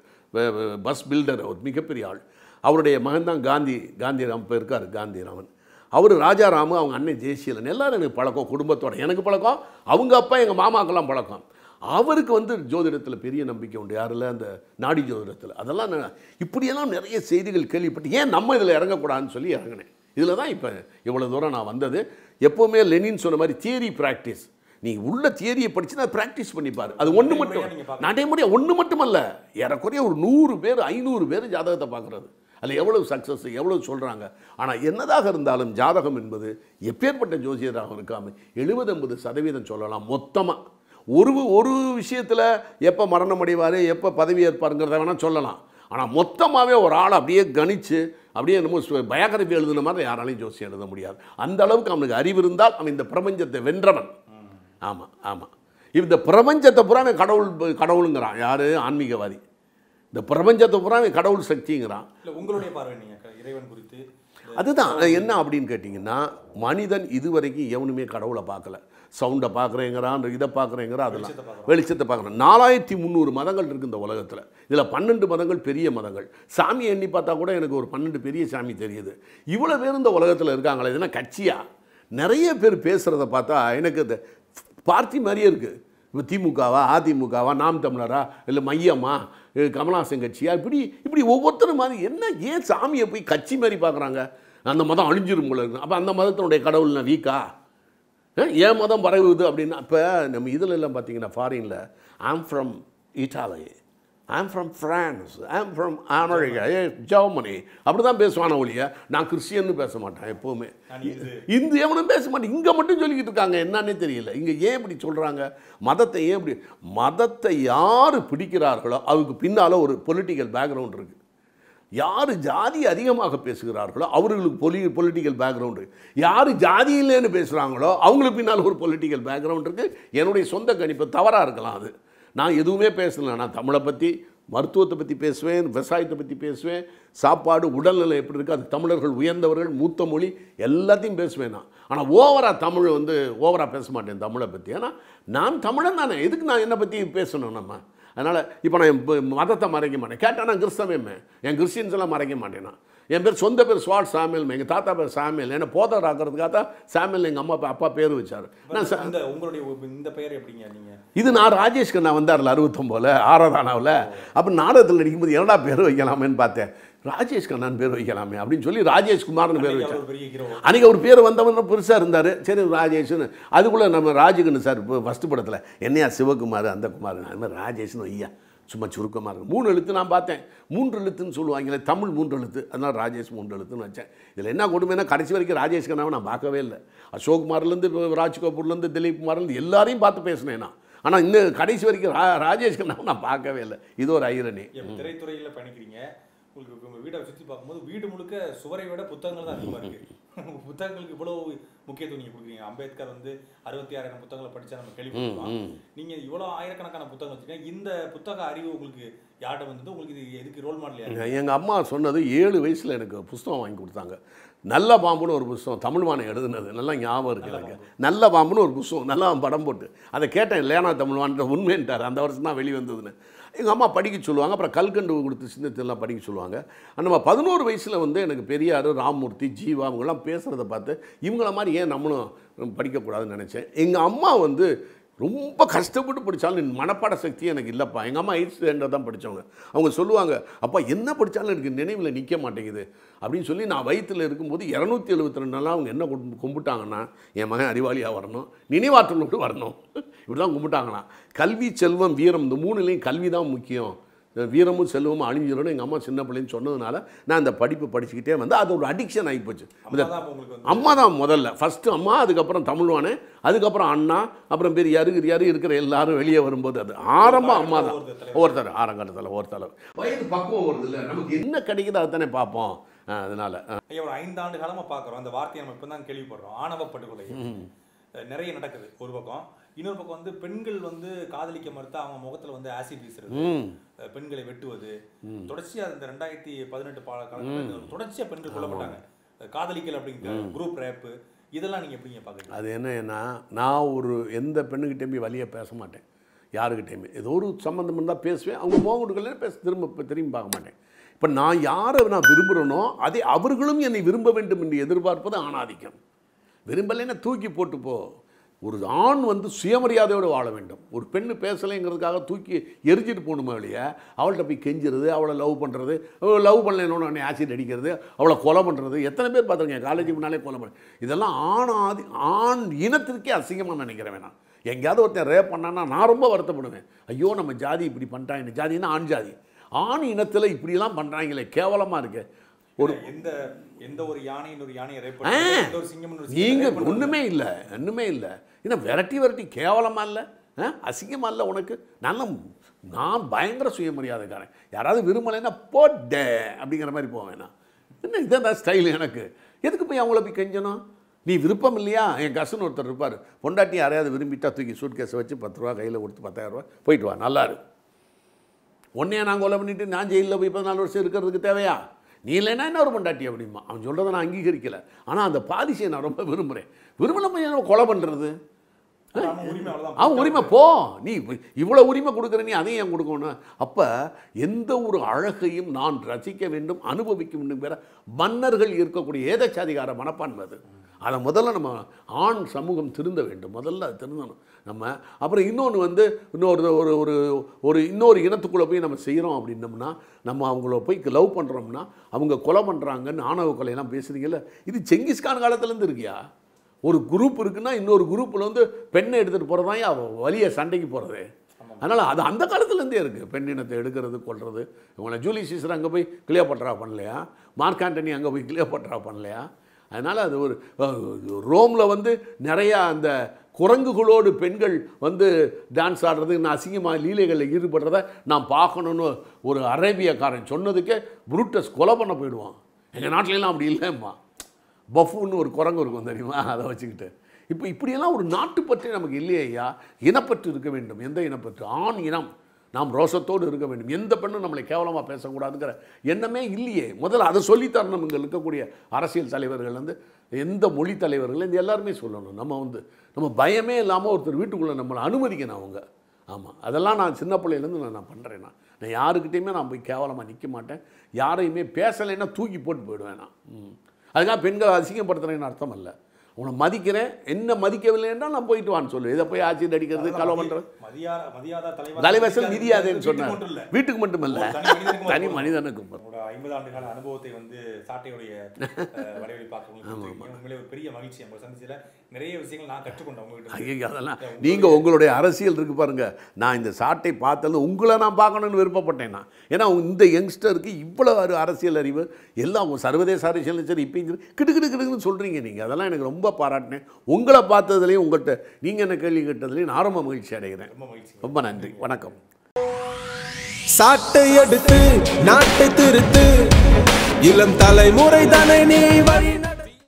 பஸ் பில்டர் அவர் மிகப்பெரிய ஆள் அவருடைய மகன் தான் காந்தி காந்திராம் இப்போ இருக்கார் காந்திராமன் அவர் ராஜாராமு அவங்க அண்ணன் ஜெயசீலன் எல்லாரும் எனக்கு பழக்கம் குடும்பத்தோட எனக்கு பழக்கம் அவங்க அப்பா எங்கள் மாமாக்கெல்லாம் பழக்கம் அவருக்கு வந்து ஜோதிடத்தில் பெரிய நம்பிக்கை உண்டு யாரில் அந்த நாடி ஜோதிடத்தில் அதெல்லாம் நான் இப்படியெல்லாம் நிறைய செய்திகள் கேள்விப்பட்டு ஏன் நம்ம இதில் இறங்கக்கூடாதுன்னு சொல்லி இறங்கினேன் இதில் தான் இப்போ இவ்வளோ தூரம் நான் வந்தது எப்போவுமே லெனின் சொன்ன மாதிரி தியரி ப்ராக்டிஸ் நீ உள்ள தியரியை படிச்சுன்னா ப்ராக்டிஸ் பண்ணிப்பார் அது ஒன்று மட்டும் நீங்க பார்க்கணும். நடைமுறையாக ஒன்று மட்டுமல்ல ஏறக்குறைய ஒரு நூறு பேர் ஐநூறு பேர் ஜாதகத்தை பார்க்குறது அதில் எவ்வளவு சக்ஸஸ் எவ்வளவு சொல்கிறாங்க ஆனால் என்னதாக இருந்தாலும் ஜாதகம் என்பது எப்பேற்பட்ட ஜோசியராக இருக்காமல் எழுபது எண்பது சதவீதம் சொல்லலாம் மொத்தமாக ஒரு ஒரு விஷயத்தில் எப்போ மரணம் அடைவார் எப்போ பதவி ஏற்பாருங்கிறத வேணால் சொல்லலாம் ஆனால் மொத்தமாகவே ஒரு ஆள் அப்படியே கணிச்சு அப்படியே என்னமோ பயோகிராஃபி எழுதுன மாதிரி யாராலையும் ஜோசியம் எழுத முடியாது அந்த அளவுக்கு அவனுக்கு அறிவு இருந்தால் அவன் இந்த பிரபஞ்சத்தை வென்றவன் ஆமாம் ஆமாம் இந்த பிரபஞ்சத்தை பூரா அவன் கடவுள் கடவுளுங்கிறான் யார் ஆன்மீகவாதி இந்த பிரபஞ்சத்தை பூரா அவன் கடவுள் சக்திங்கிறான் இல்ல உங்களுடைய பார்வை நீங்க க- இறைவன் குறித்து இந்த- அதுதான் என்ன அப்படின்னு கேட்டிங்கன்னா மனிதன் இதுவரைக்கும் எவனுமே கடவுளை பார்க்கல சவுண்டை பார்க்குறேங்கிறான் இதை பார்க்குறேங்கிறான் அதெல்லாம் வெளிச்சத்தை பார்க்கறான். வெளிச்சத்தை பார்க்குறேன் நாலாயிரத்தி முந்நூறு மதங்கள் இருக்குது இந்த உலகத்தில் இதில் பன்னெண்டு மதங்கள் பெரிய மதங்கள் சாமி எண்ணி பார்த்தா கூட எனக்கு ஒரு பன்னெண்டு பெரிய சாமி தெரியுது இவ்வளோ பேர் இந்த உலகத்தில் இருக்காங்களே இதுனா கட்சியா நிறைய பேர் பேசுகிறத பார்த்தா எனக்கு இந்த பார்ட்டி மாதிரியே இருக்குது இப்போ திமுகவா அதிமுகவா நாம் தமிழரா இல்லை மையமா இல்லை கமலாசன் கட்சியா இப்படி இப்படி ஒவ்வொருத்தரும் மாதிரி என்ன ஏன் சாமியை போய் கட்சி மாதிரி பார்க்குறாங்க அந்த மதம் அழிஞ்சிரும் போல இருக்கு அப்போ அந்த மதத்தினுடைய கடவுள்னா வீக்கா அஹ், என் மதம் பரவுது அப்படின்னா இப்போ நம்ம இதில் எல்லாம் பார்த்தீங்கன்னா ஃபாரினில் am from Italy am from France am from America ஏ ஜெர்மனி அப்படி தான் பேசுவான ஒழிய நான் கிறிஸ்டியன்னு பேச மாட்டேன் எப்போவுமே நான் இது இந்து எவனும் பேச மாட்டேன் இங்கே மட்டும் சொல்லிக்கிட்டு இருக்காங்க என்னன்னே தெரியல இங்கே ஏன் இப்படி சொல்கிறாங்க மதத்தை ஏன் இப்படி மதத்தை யார் பிடிக்கிறார்களோ அதுக்கு பின்னால் ஒரு பொலிட்டிக்கல் பேக்ரவுண்ட் இருக்குது யார் ஜாதி அதிகமாக பேசுகிறார்களோ அவர்களுக்கு பொலி பொலிட்டிக்கல் பேக்ரவுண்ட் இருக்கு யார் ஜாதி இல்லைன்னு பேசுகிறாங்களோ அவங்களுக்கு பின்னால் ஒரு பொலிட்டிக்கல் பேக்ரவுண்ட் இருக்குது என்னுடைய சொந்த கணிப்பு தவறாக இருக்கலாம் அது நான் எதுவுமே பேசல நான் தமிழை பற்றி மருத்துவத்தை பற்றி பேசுவேன் விவசாயத்தை பற்றி பேசுவேன் சாப்பாடு உடல்நிலை எப்படி இருக்குது அது தமிழர்கள் உயர்ந்தவர்கள் மூத்த மொழி எல்லாத்தையும் பேசுவேன் நான் ஆனால் ஓவராக தமிழ் வந்து ஓவராக பேச மாட்டேன் தமிழை பற்றி ஏன்னா நான் தமிழன் தானே எதுக்கு நான் என்னை பற்றி பேசணும் நம்ம அதனால் இப்போ நான் என் ப- மதத்தை மறைக்க மாட்டேன் கேட்டால் நான் கிறிஸ்தவமே என் கிறிஸ்டியன்ஸ் எல்லாம் மறைக்க மாட்டேன் நான் என் பேர் சொந்த பேர் ஸ்வாட் சாமியல் எங்கள் தாத்தா பேர் சாமியல் என்ன போதர் ஆக்கிறதுக்காக தான் சாமியல் எங்கள் அம்மா அப்பா- அப்பா பேர் வச்சார் நான் ச- இந்த உங்களுடைய ஒ- இந்த பெயர் எப்படிங்க நீங்க இது நான் ராஜேஷ் கண்ணா வந்தார்ல அறுபத்தொம்போல ஆராதானாவில் அப்போ நாடகத்தில் நடிக்கும்போது என்னடா பேர் வைக்கலாமேன்னு பார்த்தேன் ராஜேஷ் கண்ணான்னு பேர் வைக்கலாமே அப்படின்னு சொல்லி ராஜேஷ் குமார்னு பேர் அன்னைக்கு வச்சேன் அவர் ஒரு பெரிய ஹீரோ அன்றைக்கி ஒரு பேர் வந்தவன் பெருசாக இருந்தார் சரி ராஜேஷ்னு அதுக்குள்ளே நம்ம ராஜுகண்ணு சார் இப்போ ஃபஸ்ட்டு படத்தில் என்னையா சிவகுமார் அந்த குமார் அது மாதிரி ராஜேஷ்னு ஐயா சும்மா சுருக்கமாக இருக்கும் மூணு எழுத்து நான் பார்த்தேன் மூன்று எழுத்துன்னு சொல்லுவாங்களே தமிழ் மூன்று எழுத்து அதனால் ராஜேஷ் மூன்று எழுத்துன்னு வச்சேன் இதில் என்ன கொடுமைன்னா கடைசி வரைக்கும் ராஜேஷ் கண்ணாவை நான் பார்க்கவே இல்லை அசோக்குமார்லேருந்து ராஜ் கபூர்லேருந்து திலீப் குமார்லேருந்து எல்லாரையும் பார்த்து பேசினேன் நான் ஆனால் இன்னும் கடைசி வரைக்கும் ரா ராஜேஷ் கண்ணாவை நான் பார்க்கவே இல்லை இது ஒரு ஐரணி இப்ப திரைத்துறையில பயணிக்கிறீங்க உங்களுக்கு உங்க வீடை சுத்தி பார்க்கும்போது வீடு முழுக்க சுவரை விட புத்தகங்கள் தான் அதிகமா இருக்கு புத்தகங்களுக்கு இவ்வளவு முக்கியத்துவம் நீங்க கொடுக்குறீங்க அம்பேத்கர் வந்து அறுபத்தி ஆறாயிரம் புத்தகங்களை படிச்சா நம்ம கேள்விப்பட்டோம் நீங்க இவ்வளவு ஆயிரக்கணக்கான புத்தகம் வச்சிருக்கீங்க இந்த புத்தக அறிவு உங்களுக்கு யார்கிட்ட வந்தது உங்களுக்கு இது எதுக்கு ரோல் மாடல் எங்கள் அம்மா சொன்னது ஏழு வயசில் எனக்கு புஸ்தகம் வாங்கி கொடுத்தாங்க நல்ல பாம்புன்னு ஒரு புஸ்தகம் தமிழ்வானை எழுதுனது நல்லா ஞாபகம் இருக்கு எனக்கு நல்ல பாம்புன்னு ஒரு புஸ்தகம் நல்லா படம் போட்டு அதை கேட்டேன் லேனா தமிழ்வான்ற உண்மைன்ட்டார் அந்த வருஷம் தான் வெளிவந்ததுன்னு எங்கள் அம்மா படிக்க சொல்லுவாங்க அப்புறம் கல்கண்டு கொடுத்து சின்னத்தெல்லாம் படிக்க சொல்லுவாங்க நம்ம பதினோரு வயசில் வந்து எனக்கு பெரியார் ராமமூர்த்தி ஜீவா அவங்கெல்லாம் பேசுகிறத பார்த்து இவங்கள மாதிரி ஏன் நம்மளும் படிக்கக்கூடாதுன்னு நினச்சேன் எங்கள் அம்மா வந்து ரொம்ப கஷ்டப்பட்டு படித்தாலும் மனப்பாட சக்தி எனக்கு இல்லைப்பா எங்கள் அம்மா எயிட் ஸ்டாண்டர்ட் தான் படித்தவங்க அவங்க சொல்லுவாங்க அப்பா என்ன படித்தாலும் எனக்கு நினைவில் நிற்க மாட்டேங்குது அப்படின்னு சொல்லி நான் வயிற்றில் இருக்கும்போது இரநூத்தி எழுபத்தி ரெண்டு நாளாக அவங்க என்ன கும்- கும்பிட்டாங்கன்னா என் மகன் அறிவாளியாக வரணும் நினைவாற்றலோடு வரணும் இப்படி தான் கும்பிட்டாங்களாம் கல்வி செல்வம் வீரம் இந்த மூணுலேயும் கல்வி தான் முக்கியம் வீரமும் செல்வமும் அழிஞ்சிடணும் எங்கள் அம்மா சின்ன பிள்ளைன்னு சொன்னதுனால நான் அந்த படிப்பு படிச்சுக்கிட்டே வந்து அது ஒரு அடிக்ஷன் ஆகிப்போச்சு அம்மா தான் அப்ப உங்களுக்கு வந்து அம்மா தான் முதல்ல ஃபஸ்ட்டு அம்மா அதுக்கப்புறம் தமிழ்வானே அதுக்கப்புறம் அண்ணா அப்புறம் பெரியாரு கிரியாரு இருக்கிற எல்லாரும் வெளியே வரும்போது அது ஆரம்பம் அம்மா தான் ஒருத்தர் ஆரங்கட்டத்தில் ஒருத்தர் வயது பக்குவம் வருது இல்லை நமக்கு என்ன கிடைக்குதோ அதுதானே பார்ப்போம் ஆ, அதனால ஆ. ஐயா ஒரு ஐந்தாண்டு காலமா பார்க்குறோம் அந்த வார்த்தையை நம்ம இப்போ தான் கேள்விப்படுறோம் ஆணவ படுகொலை அஹ் நிறைய நடக்குது ஒரு பக்கம் இன்னொரு பக்கம் வந்து பெண்கள் வந்து காதலிக்க மறுத்தா அவங்க முகத்துல வந்து ஆசிட் வீசுறது ம் அஹ் பெண்களை வெட்டுவது தொடர்ச்சியா இந்த ரெண்டாயிரத்தி பதினெட்டு காலகட்டத்தில் தொடர்ச்சியா பெண்கள் கொல்லப்பட்டாங்க அஹ் காதலிக்கல் அப்படிங்கிற குரூப் ரேப்பு இதெல்லாம் நீங்க எப்படிங்க பாக்குறீங்க அது என்னன்னா நான் ஒரு எந்த பெண்ணுக்கிட்டேயுமே வழியை பேச மாட்டேன் யாருக்கிட்டேயுமே ஏதோ ஒரு சம்மந்தம் இருந்தால் பேசுவேன் அவங்க மோகம் கொடுக்கல பேச திரும்ப இப்ப திரும்பி பார்க்க மாட்டேன் இப்போ நான் யாரை நான் விரும்புகிறேனோ அதை அவர்களும் என்னை விரும்ப வேண்டும் என்று எதிர்பார்ப்பது ஆணாதிக்கம் விரும்பலைன்னா தூக்கி போட்டு போ ஒரு ஆண் வந்து சுயமரியாதையோடு வாழ வேண்டும் ஒரு பெண்ணு பேசலைங்கிறதுக்காக தூக்கி எரிஞ்சிட்டு போகணுமே வழிய அவள்கிட்ட போய் கெஞ்சுறது அவளை லவ் பண்ணுறது லவ் பண்ணலைன்னு உடனே ஆசிட் அடிக்கிறது அவளை கொலை பண்ணுறது எத்தனை பேர் பார்த்துருக்கேன் காலேஜுக்கு முன்னாலே கொலை பண்ண இதெல்லாம் ஆண் ஆதி ஆண் இனத்திற்கே அசிங்கமாக நினைக்கிறேன் வேணாம் எங்கேயாவது ஒருத்தன் ரேப் பண்ணான்னா நான் ரொம்ப வருத்தப்படுவேன் ஐயோ நம்ம ஜாதி இப்படி பண்ணிட்டாங்க இந்த ஜாதின்னா ஆண் ஜாதி ஆண் இனத்தில் இப்படிலாம் பண்ணுறாங்களே கேவலமாக இருக்கு ஒரு எந்த எந்த ஒரு யானை இன்னொரு யானையை ரேப் ஆ. எந்த ஒரு சிங்கம் இன்னொரு சிங்கத்தை நீங்க rape பண்றது ஒன்றுமே இல்லை ஒன்றுமே இல்லை என்ன விரட்டி விரட்டி கேவலமா இல்லை ஆ அசிங்கமா இல்லை உனக்கு நல்ல நான் பயங்கர சுயமரியாதைக்காரன் யாராவது விரும்பலைன்னா போட்டே அப்படிங்கிற மாதிரி போவேன் நான் என்ன இதான் ஸ்டைல் எனக்கு எதுக்கு போய் அவங்கள போய் கெஞ்சணும் நீ விருப்பம் இல்லையா என் கசன் ஒருத்தர் இருப்பார் பொண்டாட்டி யாரையாவது விரும்பிட்டா தூக்கி சூட் கேஸை வச்சு பத்து ரூபா கையில் கொடுத்து பத்தாயிரம் ரூபா போயிட்டு வா நல்லா இரு உன்னையே நான் கொலை பண்ணிட்டு நான் ஜெயிலில் போய் பதினாலு வருஷம் இருக்கிறதுக்கு தேவையா நீ இல்லைன்னா என்ன ஒரு பொண்டாட்டி அப்படிமா அவன் சொல்கிறத நான் அங்கீகரிக்கல ஆனால் அந்த பாலிசியை நான் ரொம்ப விரும்புகிறேன் விரும்பலாம என்ன கொலை பண்ணுறது அது அவன் உரிமை அவ்வளவுதான் அவன் உரிமை போ நீ இவ்வளோ உரிமை கொடுக்குற நீ அதையும் ஏன் கொடுக்கணும் அப்போ எந்த ஒரு அழகையும் நான் ரசிக்க வேண்டும் அனுபவிக்க வேண்டும் வேற மன்னர்கள் இருக்கக்கூடிய ஏதச்சாதிகார மனப்பான்மை அது அதை முதல்ல நம்ம ஆண் சமூகம் திருந்த வேண்டும் முதல்ல அது திருந்தணும் நம்ம அப்புறம் இன்னொன்று வந்து இன்னொரு ஒரு ஒரு ஒரு இன்னொரு இனத்துக்குள்ளே போய் நம்ம செய்கிறோம் அப்படின்னம்னா நம்ம அவங்கள போய் லவ் பண்ணுறோம்னா அவங்க கொலை பண்ணுறாங்கன்னு ஆணவ கொலையெல்லாம் பேசுறீங்கல்ல இது செங்கிஸ்கான் காலத்துலேருந்து இருக்கியா ஒரு குரூப் இருக்குன்னா இன்னொரு குரூப்பில் வந்து பெண்ணை எடுத்துகிட்டு போகிறதான் அவ வலிய சண்டைக்கு போகிறது அதனால் அது அந்த காலத்துலேருந்தே இருக்குது பெண்ணினத்தை எடுக்கிறது கொள்வது இவங்களை ஜூலி சீசர் அங்கே போய் கிளியோபட்ரா பண்ணலையா மார்க் ஆண்டனி அங்கே போய் கிளியோபட்ரா பண்ணலையா அதனால் அது ஒரு ரோமில் வந்து நிறையா அந்த குரங்குகளோடு பெண்கள் வந்து டான்ஸ் ஆடுறது நான் அசிங்கமாக லீலைகளில் ஈடுபடுறத நான் பார்க்கணுன்னு ஒரு அரேபியக்காரன் சொன்னதுக்கே புரூட்டஸ் கொலை பண்ண போயிடுவான் எங்கள் நாட்டிலலாம் அப்படி இல்லைம்மா பஃபுன்னு ஒரு குரங்கு இருக்கும் தெரியுமா அதை வச்சுக்கிட்டு இப்போ இப்படியெல்லாம் ஒரு நாட்டுப்பற்று நமக்கு இல்லையே ஐயா இனப்பற்று இருக்க வேண்டும் எந்த இனப்பற்று ஆண் இனம் நாம் ரோஷத்தோடு இருக்க வேண்டும் எந்த பெண்ணும் நம்மளை கேவலமாக பேசக்கூடாதுங்கிற எண்ணமே இல்லையே முதல்ல அதை சொல்லித்தரணும் இங்கே இருக்கக்கூடிய அரசியல் தலைவர்கள் வந்து எந்த மொழி தலைவர்கள் இந்த எல்லாருமே சொல்லணும் நம்ம வந்து நம்ம பயமே இல்லாமல் ஒருத்தர் வீட்டுக்குள்ளே நம்மளை அனுமதிக்கணும் அவங்க ஆமாம் அதெல்லாம் நான் சின்ன பிள்ளையிலேருந்து நான் நான் பண்ணுறேன் நான் நான் யாருக்கிட்டேயுமே நான் போய் கேவலமாக நிற்க மாட்டேன் யாரையுமே பேசலைன்னா தூக்கி போட்டு போயிடுவேன் நான் ம். அதுக்காக பெண்களை அசிங்கப்படுத்துறேன்னு அர்த்தம் இல்லை உன்னை மதிக்கிறேன் என்ன மதிக்கவில்லை என்றால் நான் போயிட்டு வான்னு சொல்லுவேன் இதை போய் ஆட்சியில் அடிக்கிறது கலவை பண்ணுறது மதியா- மதியாதா தலைவர் தலைவசல் மிதியாதேன்னு வீட்டுக்கு சொன்னேன் மட்டும் இல்ல. வீட்டுக்கு மட்டுமல்ல ஒரு தனி மனிதனுக்கும் தனி அது மனிதனுக்கும் உங்களோட ஐம்பது ஆண்டு கால அனுபவத்தை வந்து சாட்டையுடைய அஹ், வடிவழி பார்க்கறவங்களுக்கு உண்மையிலே ஒரு பெரிய மகிழ்ச்சி உங்களை சந்திச்சதுல நிறைய விஷயங்கள் நான் கற்றுக்கொண்டேன் உங்ககிட்ட இருந்து. ஐயோ அதெல்லாம் நீங்கள் உங்களுடைய அரசியல் இருக்கு பாருங்க நான் இந்த சாட்டை பார்த்தது உங்களை நான் பார்க்கணும்னு விருப்பப்பட்டேன் நான் ஏன்னா இந்த யங்ஸ்டருக்கு இவ்வளோ ஒரு அரசியல் அறிவு எல்லாம் சர்வதேச அரசியல் சரி இப்பயும் சரி கிடு கிடு கிடுன்னு சொல்கிறீங்க நீங்கள் அதெல்லாம் எனக்கு ரொம்ப பாராட்டினேன் உங்களை பார்த்ததுலேயும் உங்கள்கிட்ட நீங்கள் என்ன கேள்வி கேட்டதுலேயும் நான் ரொம்ப மகிழ்ச்சி அடைகிறேன் ரொம்ப மகிழ்ச்சி ரொம்ப நன்றி வணக்கம் சாட்டை எடுத்து நாட்டை திருத்து இளம் தலைமுறை தானே நீ வழி